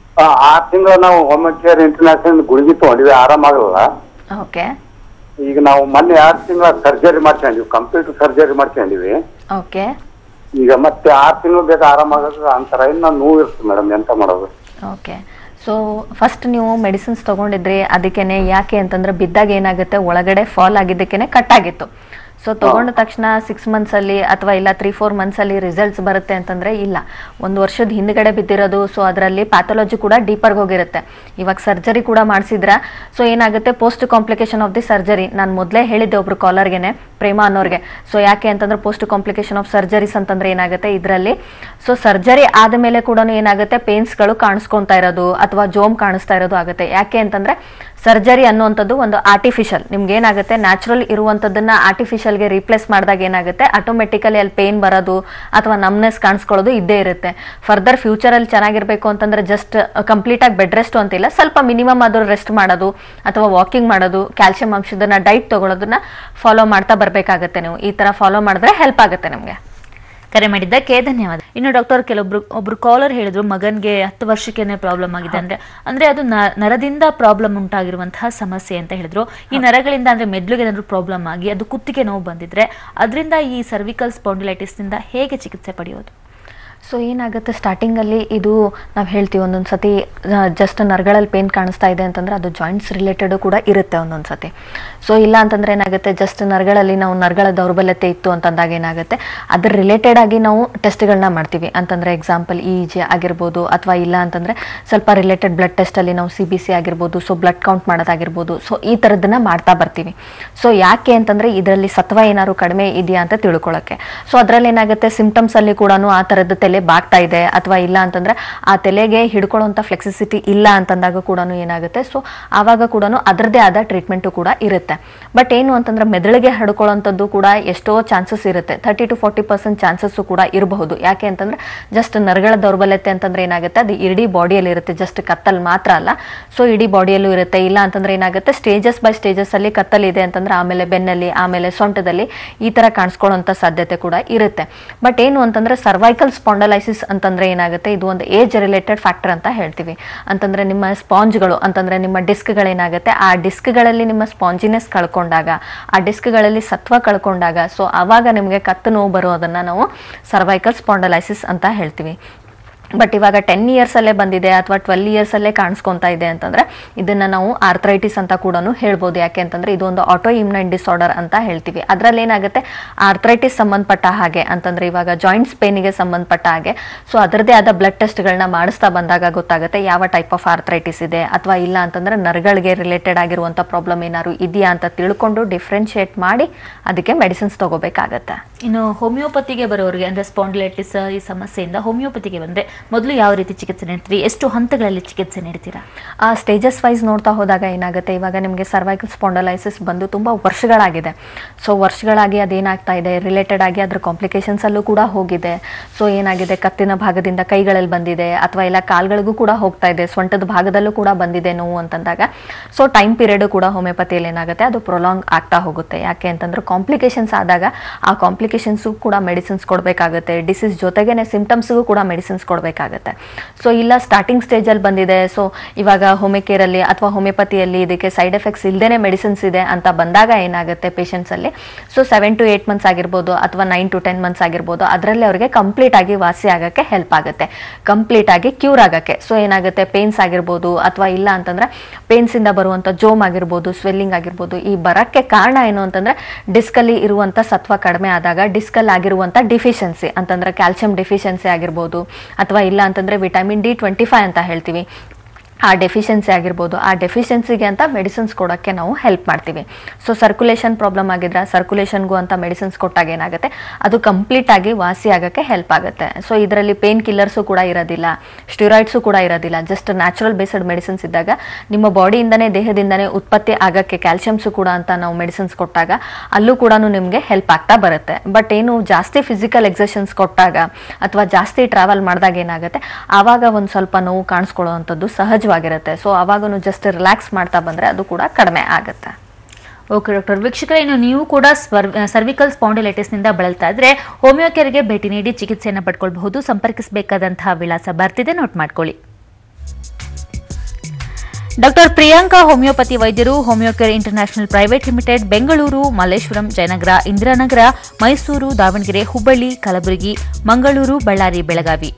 ಆರ್ ತಿಂಗಳು ನಾವು ಹೋಮ್ ಕೇರ್ ಇಂಟರ್ನ್ಯಾಷನಲ್ ಗುಳಿಗೆ ತಗೊಂಡಿವಿ ಆರಾಮಾಗಲ್ಲ ಓಕೆ ಈಗ ನಾವು ಮೊನ್ನೆ ಆರು ತಿಂಗಳ ಸರ್ಜರಿ ಮಾಡ್ಕೊಂಡಿವಿ ಕಂಪ್ಯೂಟರ್ ಸರ್ಜರಿ ಮಾಡ್ಕೊಂಡಿವಿ ಓಕೆ ಈಗ ಮತ್ತೆ ಆರು ತಿಂಗಳು ಬೇಕು ಆರಾಮಾಗಲ್ಲ ಅಂತಾರ ಇನ್ನ ನೋವು ಇರುತ್ತೆ ಮೇಡಮ್ ಎಂತ ಮಾಡೋದು ಓಕೆ ಸೊ ಫಸ್ಟ್ ನೀವು ಮೆಡಿಸಿನ್ಸ್ ತೊಗೊಂಡಿದ್ರಿ ಅದಕ್ಕೇನೆ ಯಾಕೆ ಅಂತಂದ್ರೆ ಬಿದ್ದಾಗ ಏನಾಗುತ್ತೆ ಒಳಗಡೆ ಫಾಲ್ ಆಗಿದ್ದಕ್ಕೇನೆ ಕಟ್ ಆಗಿತ್ತು ಸೊ ತಗೊಂಡ ತಕ್ಷಣ ಸಿಕ್ಸ್ ಮಂತ್ಸಲ್ಲಿ ಅಥವಾ ಇಲ್ಲ ತ್ರೀ ಫೋರ್ ಮಂತ್ಸಲ್ಲಿ ರಿಸಲ್ಟ್ಸ್ ಬರುತ್ತೆ ಅಂತಂದ್ರೆ ಇಲ್ಲ ಒಂದು ವರ್ಷದ ಹಿಂದ್ಗಡೆ ಬಿದ್ದಿರೋದು ಸೊ ಅದರಲ್ಲಿ ಪ್ಯಾಥಾಲಜಿ ಕೂಡ ಡೀಪರ್ಗೆ ಹೋಗಿರುತ್ತೆ ಇವಾಗ ಸರ್ಜರಿ ಕೂಡ ಮಾಡಿಸಿದ್ರ ಸೊ ಏನಾಗುತ್ತೆ post complication of the surgery ನಾನು ಮೊದಲೇ ಹೇಳಿದ್ದೆ ಒಬ್ರು ಕಾಲರ್ಗೆನೆ ಪ್ರೇಮ ಅನ್ನೋರ್ಗೆ ಸೊ ಯಾಕೆ ಅಂತಂದ್ರೆ ಪೋಸ್ಟ್ ಕಾಂಪ್ಲಿಕೇಶನ್ ಆಫ್ ಸರ್ಜರೀಸ್ ಅಂತಂದ್ರೆ ಏನಾಗುತ್ತೆ ಇದರಲ್ಲಿ ಸೊ ಸರ್ಜರಿ ಆದಮೇಲೆ ಕೂಡ ಏನಾಗುತ್ತೆ ಪೇನ್ಸ್ಗಳು ಕಾಣಿಸ್ಕೊಂತಾ ಇರೋದು ಅಥವಾ ಜೋಮ್ ಕಾಣಿಸ್ತಾ ಇರೋದು ಆಗುತ್ತೆ ಯಾಕೆ ಅಂತಂದ್ರೆ ಸರ್ಜರಿ ಅನ್ನುವಂಥದ್ದು ಒಂದು ಆರ್ಟಿಫಿಷಿಯಲ್ ನಿಮ್ಗೆ ಏನಾಗುತ್ತೆ ನ್ಯಾಚುರಲ್ ಇರುವಂಥದ್ದನ್ನ ಆರ್ಟಿಫಿಷಿಯಲ್ಗೆ ರೀಪ್ಲೇಸ್ ಮಾಡಿದಾಗ ಏನಾಗುತ್ತೆ ಆಟೋಮೆಟಿಕಲಿ ಅಲ್ಲಿ ಪೇನ್ ಬರೋದು ಅಥವಾ ನಮ್ನೆಸ್ ಕಾಣಿಸ್ಕೊಳ್ಳೋದು ಇದ್ದೇ ಇರುತ್ತೆ ಫರ್ದರ್ ಫ್ಯೂಚರಲ್ಲಿ ಚೆನ್ನಾಗಿರ್ಬೇಕು ಅಂತಂದ್ರೆ ಜಸ್ಟ್ ಕಂಪ್ಲೀಟ್ ಆಗಿ ಬೆಡ್ ರೆಸ್ಟ್ ಅಂತಿಲ್ಲ ಸ್ವಲ್ಪ ಮಿನಿಮಮ್ ಆದ್ರೂ ರೆಸ್ಟ್ ಮಾಡೋದು ಅಥವಾ ವಾಕಿಂಗ್ ಮಾಡೋದು ಕ್ಯಾಲ್ಸಿಯಂ ಅಂಶದನ್ನ ಡೈಟ್ ತಗೊಳ್ಳೋದನ್ನ ಫಾಲೋ ಮಾಡ್ತಾ ಬರಬೇಕಾಗತ್ತೆ ನೀವು ಈ ತರ ಫಾಲೋ ಮಾಡಿದ್ರೆ ಹೆಲ್ಪ್ ಆಗುತ್ತೆ ನಮಗೆ ಕರೆ ಮಾಡಿದ್ದಕ್ಕೆ ಧನ್ಯವಾದ ಇನ್ನು ಡಾಕ್ಟರ್ ಕೆಲವೊಬ್ರು ಒಬ್ರು ಕಾಲರ್ ಹೇಳಿದ್ರು ಮಗನ್ಗೆ ಹತ್ತು ವರ್ಷಕ್ಕೇನೆ ಪ್ರಾಬ್ಲಮ್ ಆಗಿದೆ ಅಂದ್ರೆ ಅಂದ್ರೆ ಅದು ನ- ನರದಿಂದ ಪ್ರಾಬ್ಲಮ್ ಉಂಟಾಗಿರುವಂತಹ ಸಮಸ್ಯೆ ಅಂತ ಹೇಳಿದ್ರು ಈ ನರಗಳಿಂದ ಅಂದ್ರೆ ಮೆದುಳಿಗೆ ಏನಾದ್ರು ಪ್ರಾಬ್ಲಮ್ ಆಗಿ ಅದು ಕುತ್ತಿಗೆ ನೋವು ಬಂದಿದ್ರೆ ಅದರಿಂದ ಈ ಸರ್ವಿಕಲ್ ಸ್ಪಾಂಡಿಲೈಟಿಸ್ ನಿಂದ ಹೇಗೆ ಚಿಕಿತ್ಸೆ ಪಡೆಯೋದು ಸೊ ಏನಾಗುತ್ತೆ ಸ್ಟಾರ್ಟಿಂಗಲ್ಲಿ ಇದು ನಾವು ಹೇಳ್ತೀವಿ ಒಂದೊಂದು ಸತಿ ಜಸ್ಟ್ ನರಗಳಲ್ಲಿ ಪೇನ್ ಕಾಣಿಸ್ತಾ ಇದೆ ಅಂತಂದ್ರೆ ಅದು ಜಾಯಿಂಟ್ಸ್ ರಿಲೇಟೆಡ್ ಕೂಡ ಇರುತ್ತೆ ಒಂದೊಂದು ಸತಿ ಸೊ ಇಲ್ಲ ಅಂತಂದ್ರೆ ಏನಾಗುತ್ತೆ ಜಸ್ಟ್ ನರಗಳಲ್ಲಿ ನಾವು ನರಗಳ ದೌರ್ಬಲ್ಯತೆ ಇತ್ತು ಅಂತಂದಾಗ ಏನಾಗುತ್ತೆ ಅದ್ರ ರಿಲೇಟೆಡ್ ಆಗಿ ನಾವು ಟೆಸ್ಟ್ಗಳನ್ನ ಮಾಡ್ತೀವಿ ಅಂತಂದ್ರೆ ಎಕ್ಸಾಂಪಲ್ ಇ ಜಿ ಆಗಿರ್ಬೋದು ಅಥವಾ ಇಲ್ಲ ಅಂತಂದ್ರೆ ಸ್ವಲ್ಪ ರಿಲೇಟೆಡ್ ಬ್ಲಡ್ ಟೆಸ್ಟಲ್ಲಿ ನಾವು ಸಿ ಬಿ ಸಿ ಆಗಿರ್ಬೋದು ಸೊ ಬ್ಲಡ್ ಕೌಂಟ್ ಮಾಡೋದಾಗಿರ್ಬೋದು ಸೊ ಈ ಥರದ್ದನ್ನ ಮಾಡ್ತಾ ಬರ್ತೀವಿ ಸೊ ಯಾಕೆ ಅಂತಂದ್ರೆ ಇದರಲ್ಲಿ ಸತ್ವ ಏನಾದ್ರು ಕಡಿಮೆ ಇದೆಯಾ ಅಂತ ತಿಳ್ಕೊಳ್ಳೋಕ್ಕೆ ಸೊ ಅದರಲ್ಲಿ ಏನಾಗುತ್ತೆ ಸಿಂಪ್ಟಮ್ಸ್ ಅಲ್ಲಿ ಕೂಡ ಆ ಥರದ್ದು ತಲೆ ಬಾಗ್ತಾ ಇದೆ ಅಥವಾ ಇಲ್ಲ ಅಂತಂದ್ರೆ ಆ ತಲೆಗೆ ಹಿಡ್ಕೊಳ್ಳುವಂಥ ಫ್ಲೆಕ್ಸಿಸಿಟಿ ಇಲ್ಲ ಅಂತಂದಾಗ ಕೂಡ ಏನಾಗುತ್ತೆ ಸೊ ಆವಾಗ ಕೂಡ ಅದರದೇ ಆದ ಟ್ರೀಟ್ಮೆಂಟು ಕೂಡ ಇರುತ್ತೆ ಬಟ್ ಏನು ಅಂತಂದ್ರೆ ಮೆದುಳಿಗೆ ಹಡ್ಕೊಳ್ಳೋಂಥದ್ದು ಕೂಡ ಎಷ್ಟೋ ಚಾನ್ಸಸ್ ಇರುತ್ತೆ thirty to forty percent chances ಕೂಡ ಇರಬಹುದು ಯಾಕೆ ಅಂತಂದ್ರೆ ಜಸ್ಟ್ ನರಗಳ ದೌರ್ಬಲ್ಯತೆ ಅಂತಂದ್ರೆ ಏನಾಗುತ್ತೆ ಅದು ಇಡೀ ಬಾಡಿಯಲ್ಲಿ ಇರುತ್ತೆ ಜಸ್ಟ್ ಕತ್ತಲ್ ಮಾತ್ರ ಅಲ್ಲ ಸೊ ಇಡೀ ಬಾಡಿಯಲ್ಲೂ ಇರುತ್ತೆ ಇಲ್ಲ ಅಂತಂದ್ರೆ ಏನಾಗುತ್ತೆ ಸ್ಟೇಜಸ್ ಬೈ ಸ್ಟೇಜಸ್ ಅಲ್ಲಿ ಕತ್ತಲ್ ಇದೆ ಅಂತಂದ್ರೆ ಆಮೇಲೆ ಬೆನ್ನಲ್ಲಿ ಆಮೇಲೆ ಸೊಂಟದಲ್ಲಿ ಈ ತರ ಕಾಣಿಸ್ಕೊಳ್ಳುವಂತ ಸಾಧ್ಯತೆ ಕೂಡ ಇರುತ್ತೆ ಬಟ್ ಏನು ಅಂತಂದ್ರೆ ಸರ್ವೈಕಲ್ ಸ್ಪಾಂಡಲೈಸಿಸ್ ಅಂತಂದ್ರೆ ಏನಾಗುತ್ತೆ ಇದು ಒಂದು ಏಜ್ ರಿಲೇಟೆಡ್ ಫ್ಯಾಕ್ಟರ್ ಅಂತ ಹೇಳ್ತೀವಿ ಅಂತಂದ್ರೆ ನಿಮ್ಮ ಸ್ಪಾಂಜ್ಗಳು ಅಂತಂದ್ರೆ ನಿಮ್ಮ ಡಿಸ್ಕ್ಗಳೇನಾಗುತ್ತೆ ಆ ಡಿಸ್ಕ್ಗಳಲ್ಲಿ ನಿಮ್ಮ ಸ್ಪಾಂಜಿನೆಸ್ ಕಳ್ಕೊಂಡಾಗ ಆ ಡಿಸ್ಕ್ಗಳಲ್ಲಿ ಸತ್ವ ಕಳ್ಕೊಂಡಾಗ ಸೊ ಆವಾಗ ನಿಮಗೆ ಕತ್ತು ನೋವು ಬರೋದನ್ನ ನಾವು ಸರ್ವೈಕಲ್ ಸ್ಪಾಂಡಲೈಸಿಸ್ ಅಂತ ಹೇಳ್ತೀವಿ ಬಟ್ ಇವಾಗ ಟೆನ್ ಇಯರ್ಸಲ್ಲೇ ಬಂದಿದೆ ಅಥವಾ ಟ್ವೆಲ್ ಇಯರ್ಸಲ್ಲೇ ಕಾಣಿಸ್ಕೊತಾ ಇದೆ ಅಂತಂದ್ರೆ ಇದನ್ನ ನಾವು ಆರ್ಥ್ರೈಟಿಸ್ ಅಂತ ಕೂಡ ಹೇಳ್ಬೋದು ಯಾಕೆ ಅಂತಂದ್ರೆ ಇದು ಒಂದು ಆಟೋ ಇಮ್ಯೂನೈನ್ ಡಿಸಾರ್ಡರ್ ಅಂತ ಹೇಳ್ತೀವಿ ಅದರಲ್ಲಿ ಏನಾಗುತ್ತೆ ಆರ್ಥ್ರೈಟಿಸ್ ಸಂಬಂಧಪಟ್ಟ ಹಾಗೆ ಅಂತಂದ್ರೆ ಇವಾಗ ಜಾಯಿಂಟ್ಸ್ ಪೇನಿಗೆ ಸಂಬಂಧಪಟ್ಟ ಹಾಗೆ ಸೊ ಅದರದೇ ಆದ ಬ್ಲಡ್ ಟೆಸ್ಟ್ಗಳನ್ನ ಮಾಡಿಸ್ತಾ ಬಂದಾಗ ಗೊತ್ತಾಗುತ್ತೆ ಯಾವ ಟೈಪ್ ಆಫ್ ಆರ್ಥ್ರೈಟಿಸ್ ಇದೆ ಅಥವಾ ಇಲ್ಲ ಅಂತಂದ್ರೆ ನರಗಳಿಗೆ ರಿಲೇಟೆಡ್ ಆಗಿರುವಂಥ ಪ್ರಾಬ್ಲಮ್ ಏನಾದ್ರು ಇದೆಯಾ ಅಂತ ತಿಳ್ಕೊಂಡು ಡಿಫ್ರೆನ್ಶಿಯೇಟ್ ಮಾಡಿ ಅದಕ್ಕೆ ಮೆಡಿಸಿನ್ಸ್ ತಗೋಬೇಕಾಗತ್ತೆ ಇನ್ನು ಹೋಮಿಯೋಪತಿಗೆ ಬರೋರಿಗೆ ಅಂದ್ರೆ ಸ್ಪಾಂಡಿಲೈಟಿಸ್ ಈ ಸಮಸ್ಯೆಯಿಂದ ಹೋಮಿಯೋಪತಿಗೆ ಬಂದ್ರೆ ಮೊದಲು ಯಾವ ರೀತಿ ಚಿಕಿತ್ಸೆ ನೀಡ್ತೀರಿ ಎಷ್ಟು ಹಂತಗಳಲ್ಲಿ ಚಿಕಿತ್ಸೆ ನೀಡ್ತೀರಾ ಆ ಸ್ಟೇಜಸ್ ವೈಸ್ ನೋಡ್ತಾ ಹೋದಾಗ ಏನಾಗುತ್ತೆ ಇವಾಗ ನಿಮಗೆ ಸರ್ವೈಕಲ್ ಸ್ಪಾಂಡಲೈಸಿಸ್ ಬಂದು ತುಂಬ ವರ್ಷಗಳಾಗಿದೆ ಸೊ ವರ್ಷಗಳಾಗಿ ಅದೇನಾಗ್ತಾ ಇದೆ ರಿಲೇಟೆಡ್ ಆಗಿ ಅದ್ರ ಕಾಂಪ್ಲಿಕೇಶನ್ಸ್ ಅಲ್ಲೂ ಕೂಡ ಹೋಗಿದೆ ಸೊ ಏನಾಗಿದೆ ಕತ್ತಿನ ಭಾಗದಿಂದ ಕೈಗಳಲ್ಲಿ ಬಂದಿದೆ ಅಥವಾ ಇಲ್ಲ ಕಾಲ್ಗಳಿಗೂ ಕೂಡ ಹೋಗ್ತಾ ಇದೆ ಸೊಂಟದ ಭಾಗದಲ್ಲೂ ಕೂಡ ಬಂದಿದೆ ನೋವು ಅಂತಂದಾಗ ಸೊ ಟೈಮ್ ಪೀರಿಯಡ್ ಕೂಡ ಹೋಮಿಯೋಪತಿಯಲ್ಲಿ ಏನಾಗುತ್ತೆ ಅದು ಪ್ರೊಲಾಂಗ್ ಆಗ್ತಾ ಹೋಗುತ್ತೆ ಯಾಕೆ ಅಂತಂದ್ರೆ ಕಾಂಪ್ಲಿಕೇಶನ್ಸ್ ಆದಾಗ ಆ ಕಾಂಪ್ಲಿಕೇಶನ್ಸ್ಗೂ ಕೂಡ ಮೆಡಿಸಿನ್ಸ್ ಕೊಡಬೇಕಾಗುತ್ತೆ ಡಿಸೀಸ್ ಜೊತೆಗೇನೆ ಸಿಂಪ್ಟಮ್ಸ್ಗೂ ಕೂಡ ಮೆಡಿಸಿನ್ಸ್ ಕೊಡಬೇಕಾಗುತ್ತೆ ಸೊ ಇಲ್ಲ ಸ್ಟಾರ್ಟಿಂಗ್ ಸ್ಟೇಜಲ್ಲಿ ಬಂದಿದೆ ಸೊ ಇವಾಗ ಹೋಮಿಕೇರಲ್ಲಿ ಅಥವಾ ಹೋಮಿಯೋಪತಿಯಲ್ಲಿ ಇದಕ್ಕೆ ಸೈಡ್ ಎಫೆಕ್ಟ್ಸ್ ಇಲ್ಲದೇ ಮೆಡಿಸಿನ್ಸ್ ಇದೆ ಅಂತ ಬಂದಾಗ ಏನಾಗುತ್ತೆ patients ಅಲ್ಲಿ so seven to eight months ಆಗಿರ್ಬೋದು ಅಥವಾ ನೈನ್ ಟು ಟೆನ್ ಮಂತ್ಸ್ ಆಗಿರ್ಬೋದು ಅದರಲ್ಲಿ ಅವರಿಗೆ ಕಂಪ್ಲೀಟ್ ಆಗಿ ವಾಸಿ ಆಗಕ್ಕೆ ಹೆಲ್ಪ್ ಆಗುತ್ತೆ ಕಂಪ್ಲೀಟ್ ಆಗಿ ಕ್ಯೂರ್ ಆಗಕ್ಕೆ ಸೊ ಏನಾಗುತ್ತೆ ಪೇನ್ಸ್ ಆಗಿರ್ಬೋದು ಅಥವಾ ಇಲ್ಲ ಅಂತಂದ್ರೆ ಪೇನ್ಸ್ ಇಂದ ಬರುವಂತ ಜೋಮ್ ಆಗಿರ್ಬೋದು ಸ್ವೆಲ್ಲಿಂಗ್ ಆಗಿರ್ಬೋದು ಈ ಬರಕ್ಕೆ ಕಾರಣ ಏನು ಅಂತಂದ್ರೆ ಡಿಸ್ಕಲ್ಲಿ ಇರುವಂತ ಸತ್ವ ಕಡಿಮೆ ಆದಾಗ ಡಿಸ್ಕಲ್ ಆಗಿರುವಂತ ಡಿಫಿಷಿಯನ್ಸಿ ಅಂತಂದ್ರೆ ಕ್ಯಾಲ್ಸಿಯಂ ಡಿಫಿಷಿಯನ್ಸಿ ಆಗಿರ್ಬೋದು ಅಥವಾ ಇಲ್ಲ ಅಂತಂದ್ರೆ ವಿಟಮಿನ್ ಡಿ ಟ್ವೆಂಟಿ ಫೈವ್ ಅಂತ ಹೇಳ್ತೀವಿ ಆ ಡೆಫಿಷಿಯನ್ಸಿ ಆಗಿರ್ಬೋದು ಆ ಡೆಫಿಷಿಯನ್ಸಿಗೆ ಅಂತ ಮೆಡಿಸಿನ್ಸ್ ಕೊಡೋಕ್ಕೆ ನಾವು ಹೆಲ್ಪ್ ಮಾಡ್ತೀವಿ ಸೊ ಸರ್ಕ್ಯುಲೇಷನ್ ಪ್ರಾಬ್ಲಮ್ ಆಗಿದ್ರೆ ಸರ್ಕ್ಯುಲೇಷನ್ಗೂ ಅಂತ ಮೆಡಿಸಿನ್ಸ್ ಕೊಟ್ಟಾಗ ಏನಾಗುತ್ತೆ ಅದು ಕಂಪ್ಲೀಟ್ ಆಗಿ ವಾಸಿ ಆಗೋಕ್ಕೆ ಹೆಲ್ಪ್ ಆಗುತ್ತೆ ಸೊ ಇದರಲ್ಲಿ ಪೇನ್ ಕಿಲ್ಲರ್ಸು ಕೂಡ ಇರೋದಿಲ್ಲ ಸ್ಟಿರಾಯ್ಡ್ಸು ಕೂಡ ಇರೋದಿಲ್ಲ ಜಸ್ಟ್ ನ್ಯಾಚುರಲ್ ಬೇಸ್ಡ್ ಮೆಡಿಸಿನ್ಸ್ ಇದ್ದಾಗ ನಿಮ್ಮ ಬಾಡಿಯಿಂದನೇ ದೇಹದಿಂದನೇ ಉತ್ಪತ್ತಿ ಆಗೋಕ್ಕೆ ಕ್ಯಾಲ್ಸಿಯಮ್ಸು ಕೂಡ ಅಂತ ನಾವು ಮೆಡಿಸಿನ್ಸ್ ಕೊಟ್ಟಾಗ ಅಲ್ಲೂ ಕೂಡ ನಿಮಗೆ ಹೆಲ್ಪ್ ಆಗ್ತಾ ಬರುತ್ತೆ ಬಟ್ ಏನು ಜಾಸ್ತಿ ಫಿಸಿಕಲ್ ಎಕ್ಸರ್ಷನ್ಸ್ ಕೊಟ್ಟಾಗ ಅಥವಾ ಜಾಸ್ತಿ ಟ್ರಾವೆಲ್ ಮಾಡಿದಾಗ ಏನಾಗುತ್ತೆ ಆವಾಗ ಒಂದು ಸ್ವಲ್ಪ ನೋವು ಕಾಣಿಸ್ಕೊಳ್ಳುವಂಥದ್ದು ಸಹಜವಾಗಿರುತ್ತೆ ಸೊ ಅವಾಗೂ ಜಸ್ಟ್ ರಿಲ್ಯಾಕ್ಸ್ ಮಾಡ್ತಾ ಬಂದರೆ ಅದು ಕೂಡ ಕಡಿಮೆ ಆಗುತ್ತೆ ಓಕೆ ಡಾಕ್ಟರ್ ವೀಕ್ಷಕರೇ ಇನ್ನು ನೀವು ಕೂಡ ಸರ್ವಿಕಲ್ ಸ್ಪಾಂಡಿಲೈಟಿಸ್ನಿಂದ ಬಳಲ್ತಾ ಇದ್ರೆ ಹೋಮಿಯೋ ಕೇರ್ಗೆ ಭೇಟಿ ನೀಡಿ ಚಿಕಿತ್ಸೆಯನ್ನು ಪಡ್ಕೊಳ್ಬಹುದು ಸಂಪರ್ಕಿಸಬೇಕಾದಂತಹ ವಿಳಾಸ ಬರ್ತಿದೆ ನೋಟ್ ಮಾಡ್ಕೊಳ್ಳಿ ಡಾಕ್ಟರ್ ಪ್ರಿಯಾಂಕಾ ಹೋಮಿಯೋಪತಿ ವೈದ್ಯರು Homeocare international private limited Bengaluru Malleshwaram Jayanagar Indiranagar Mysuru Davanagere Hubballi Kalaburagi Mangaluru Ballari Belagavi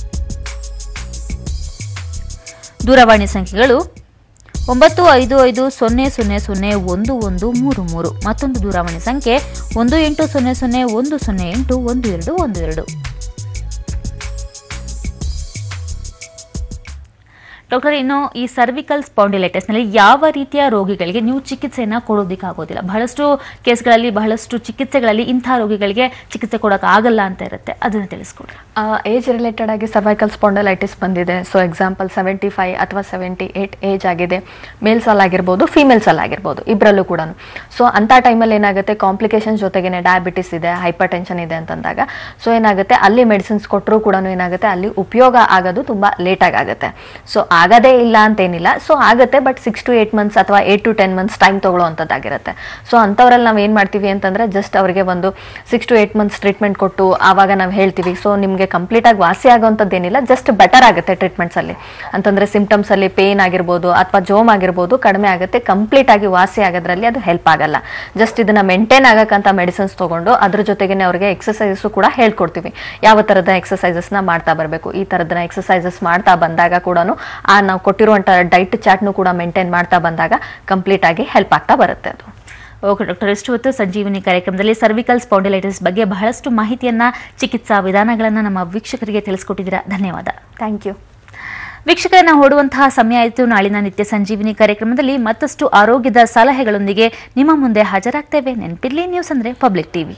ದೂರವಾಣಿ ಸಂಖ್ಯೆಗಳು ಒಂಬತ್ತು ಐದು ಐದು ಸೊನ್ನೆ ಸೊನ್ನೆ ಸೊನ್ನೆ ಒಂದು ಒಂದು ಮೂರು ಮೂರು ಮತ್ತೊಂದು ದೂರವಾಣಿ ಸಂಖ್ಯೆ ಒಂದು ಎಂಟು ಸೊನ್ನೆ ಸೊನ್ನೆ ಒಂದು ಸೊನ್ನೆ ಎಂಟು ಒಂದು ಎರಡು ಒಂದು ಎರಡು ಡಾಕ್ಟರ್ ಇನ್ನು ಈ ಸರ್ವಿಕಲ್ ಸ್ಪಾಂಡಿಲೈಟಿಸ್ ನಲ್ಲಿ ಯಾವ ರೀತಿಯ ರೋಗಿಗಳಿಗೆ ನೀವು ಚಿಕಿತ್ಸೆಯನ್ನ ಕೊಡೋದಿಕ್ಕಾಗೋದಿಲ್ಲ ಬಹಳಷ್ಟು ಕೇಸ್ಗಳಲ್ಲಿ ಬಹಳಷ್ಟು ಚಿಕಿತ್ಸೆಗಳಲ್ಲಿ ಇಂಥ ರೋಗಿಗಳಿಗೆ ಚಿಕಿತ್ಸೆ ಕೊಡೋಕೆ ಆಗಲ್ಲ ಅಂತ ಇರುತ್ತೆ ಅದನ್ನ ತಿಳಿಸ್ಕೊಡ್ರಿ ಏಜ್ ರಿಲೇಟೆಡ್ ಆಗಿ ಸರ್ವೈಕಲ್ ಸ್ಪಾಂಡಲೈಟಿಸ್ ಬಂದಿದೆ ಸೊ ಎಕ್ಸಾಂಪಲ್ ಸೆವೆಂಟಿ ಫೈವ್ ಅಥವಾ ಸೆವೆಂಟಿ ಏಟ್ ಏಜ್ ಆಗಿದೆ ಮೇಲ್ಸ್ ಅಲ್ಲಿ ಆಗಿರ್ಬೋದು ಫೀಮೇಲ್ಸ್ ಅಲ್ಲಿ ಆಗಿರ್ಬೋದು ಇಬ್ಬರಲ್ಲೂ ಕೂಡ ಸೊ ಅಂಥ ಟೈಮಲ್ಲಿ ಏನಾಗುತ್ತೆ ಕಾಂಪ್ಲಿಕೇಶನ್ಸ್ ಜೊತೆಗೇನೆ ಡಯಾಬಿಟಿಸ್ ಇದೆ ಹೈಪರ್ ಟೆನ್ಷನ್ ಇದೆ ಅಂತಂದಾಗ ಸೊ ಏನಾಗುತ್ತೆ ಅಲ್ಲಿ ಮೆಡಿಸಿನ್ಸ್ ಕೊಟ್ಟರು ಕೂಡ ಏನಾಗುತ್ತೆ ಅಲ್ಲಿ ಉಪಯೋಗ ಆಗೋದು ತುಂಬ ಲೇಟಾಗಿ ಆಗುತ್ತೆ ಸೊ ಆಗದೇ ಇಲ್ಲ ಅಂತೇನಿಲ್ಲ ಸೊ ಆಗುತ್ತೆ but six to eight months ಅಥವಾ eight to ten months time ತೊಗೊಳ್ಳೋವಂಥದ್ದಾಗಿರುತ್ತೆ ಸೊ ಅಂಥವ್ರಲ್ಲಿ ನಾವು ಏನು ಮಾಡ್ತೀವಿ ಅಂತಂದರೆ ಜಸ್ಟ್ ಅವರಿಗೆ ಒಂದು six to eight months treatment ಕೊಟ್ಟು ಆವಾಗ ನಾವು ಹೇಳ್ತೀವಿ ಸೊ ನಿಮಗೆ ಕಂಪ್ಲೀಟಾಗಿ ವಾಸಿ ಆಗೋವಂಥದ್ದೇನಿಲ್ಲ ಜಸ್ಟ್ ಬೆಟರ್ ಆಗುತ್ತೆ ಟ್ರೀಟ್ಮೆಂಟ್ಸಲ್ಲಿ ಅಂತಂದರೆ ಸಿಂಪ್ಟಮ್ಸಲ್ಲಿ ಪೇನ್ ಆಗಿರ್ಬೋದು ಅಥವಾ ಜೋಮ್ ಆಗಿರ್ಬೋದು ಕಡಿಮೆ ಆಗುತ್ತೆ ಕಂಪ್ಲೀಟ್ ಆಗಿ ವಾಸಿ ಆಗೋದ್ರಲ್ಲಿ ಅದು ಹೆಲ್ಪ್ ಆಗಲ್ಲ ಜಸ್ಟ್ ಇದನ್ನ ಮೇಂಟೈನ್ ಆಗಕ್ಕಂತ ಮೆಡಿಸಿನ್ಸ್ ತಗೊಂಡು ಅದ್ರ ಜೊತೆಗೆ ಅವ್ರಿಗೆ ಎಕ್ಸಸೈಸಸ್ ಕೂಡ ಹೇಳ್ಕೊಡ್ತೀವಿ ಯಾವ ಥರದ ಎಕ್ಸಸೈಸಸ್ನ ಮಾಡ್ತಾ ಬರಬೇಕು ಈ ಥರದನ್ನ ಎಕ್ಸಸೈಸಸ್ ಮಾಡ್ತಾ ಬಂದಾಗ ಕೂಡ ಆ ನಾವು ಕೊಟ್ಟಿರುವಂಥ ಡೈಟ್ ಚಾಟ್ನು ಕೂಡ ಮೇಂಟೈನ್ ಮಾಡ್ತಾ ಬಂದಾಗ ಕಂಪ್ಲೀಟ್ ಆಗಿ ಹೆಲ್ಪ್ ಆಗ್ತಾ ಬರುತ್ತೆ ಅದು ಓಕೆ ಡಾಕ್ಟರ್ ಇಷ್ಟು ಹೊತ್ತು ಸಂಜೀವಿನಿ ಕಾರ್ಯಕ್ರಮದಲ್ಲಿ ಸರ್ವಿಕಲ್ ಸ್ಪಾಂಡಿಲೈಟಿಸ್ ಬಗ್ಗೆ ಬಹಳಷ್ಟು ಮಾಹಿತಿಯನ್ನ ಚಿಕಿತ್ಸಾ ವಿಧಾನಗಳನ್ನ ನಮ್ಮ ವೀಕ್ಷಕರಿಗೆ ತಿಳಿಸ್ಕೊಟ್ಟಿದ್ದೀರಾ ಧನ್ಯವಾದ ಥ್ಯಾಂಕ್ ಯು ವೀಕ್ಷಕರನ್ನ ಹೊಡುವಂತಹ ಸಮಯ ಆಯಿತು ನಾಳಿನ ನಿತ್ಯ ಸಂಜೀವಿನಿ ಕಾರ್ಯಕ್ರಮದಲ್ಲಿ ಮತ್ತಷ್ಟು ಆರೋಗ್ಯದ ಸಲಹೆಗಳೊಂದಿಗೆ ನಿಮ್ಮ ಮುಂದೆ ಹಾಜರಾಗ್ತೇವೆ ನೆನಪಿರ್ಲಿ ನ್ಯೂಸ್ ಅಂದ್ರೆ ಪಬ್ಲಿಕ್ ಟಿವಿ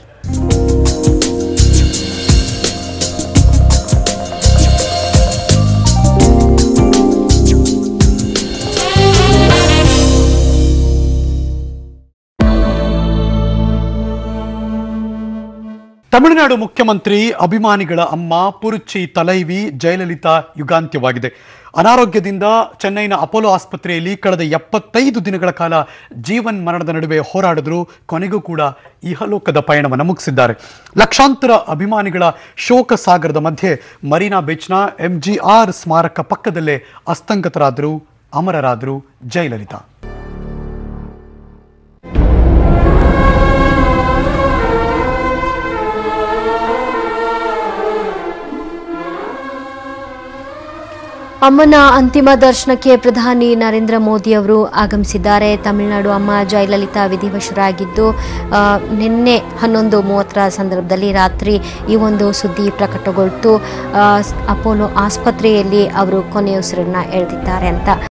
ತಮಿಳುನಾಡು ಮುಖ್ಯಮಂತ್ರಿ ಅಭಿಮಾನಿಗಳ ಅಮ್ಮ ಪುರುಚಿ ತಲೈವಿ ಜಯಲಲಿತಾ ಯುಗಾಂತ್ಯವಾಗಿದೆ ಅನಾರೋಗ್ಯದಿಂದ ಚೆನ್ನೈನ ಅಪೋಲೋ ಆಸ್ಪತ್ರೆಯಲ್ಲಿ ಕಳೆದ ಎಪ್ಪತ್ತೈದು ದಿನಗಳ ಕಾಲ ಜೀವನ್ ಮರಣದ ನಡುವೆ ಹೋರಾಡಿದ್ರು ಕೊನೆಗೂ ಕೂಡ ಇಹಲೋಕದ ಪಯಣವನ್ನು ಮುಗಿಸಿದ್ದಾರೆ ಲಕ್ಷಾಂತರ ಅಭಿಮಾನಿಗಳ ಶೋಕ ಸಾಗರದ ಮಧ್ಯೆ ಮರೀನಾ ಬೀಚ್ನ ಎಂಜಿಆರ್ ಸ್ಮಾರಕ ಪಕ್ಕದಲ್ಲೇ ಅಸ್ತಂಗತರಾದರು ಅಮರರಾದರು ಜಯಲಲಿತಾ ಅಮ್ಮನ ಅಂತಿಮ ದರ್ಶನಕ್ಕೆ ಪ್ರಧಾನಿ ನರೇಂದ್ರ ಮೋದಿ ಅವರು ಆಗಮಿಸಿದ್ದಾರೆ ತಮಿಳುನಾಡು ಅಮ್ಮ ಜಯಲಲಿತಾ ವಿಧಿವಶರಾಗಿದ್ದು ಆ, ನಿನ್ನೆ ಹನ್ನೊಂದು ಮೂವತ್ತರ ಸಂದರ್ಭದಲ್ಲಿ ರಾತ್ರಿ ಈ ಒಂದು ಸುದ್ದಿ ಪ್ರಕಟಗೊಳ್ತು ಆ, ಅಪೋಲೋ ಆಸ್ಪತ್ರೆಯಲ್ಲಿ ಅವರು ಕೊನೆಯುಸಿರನ್ನ ಎಳೆದಿದ್ದಾರೆ ಅಂತ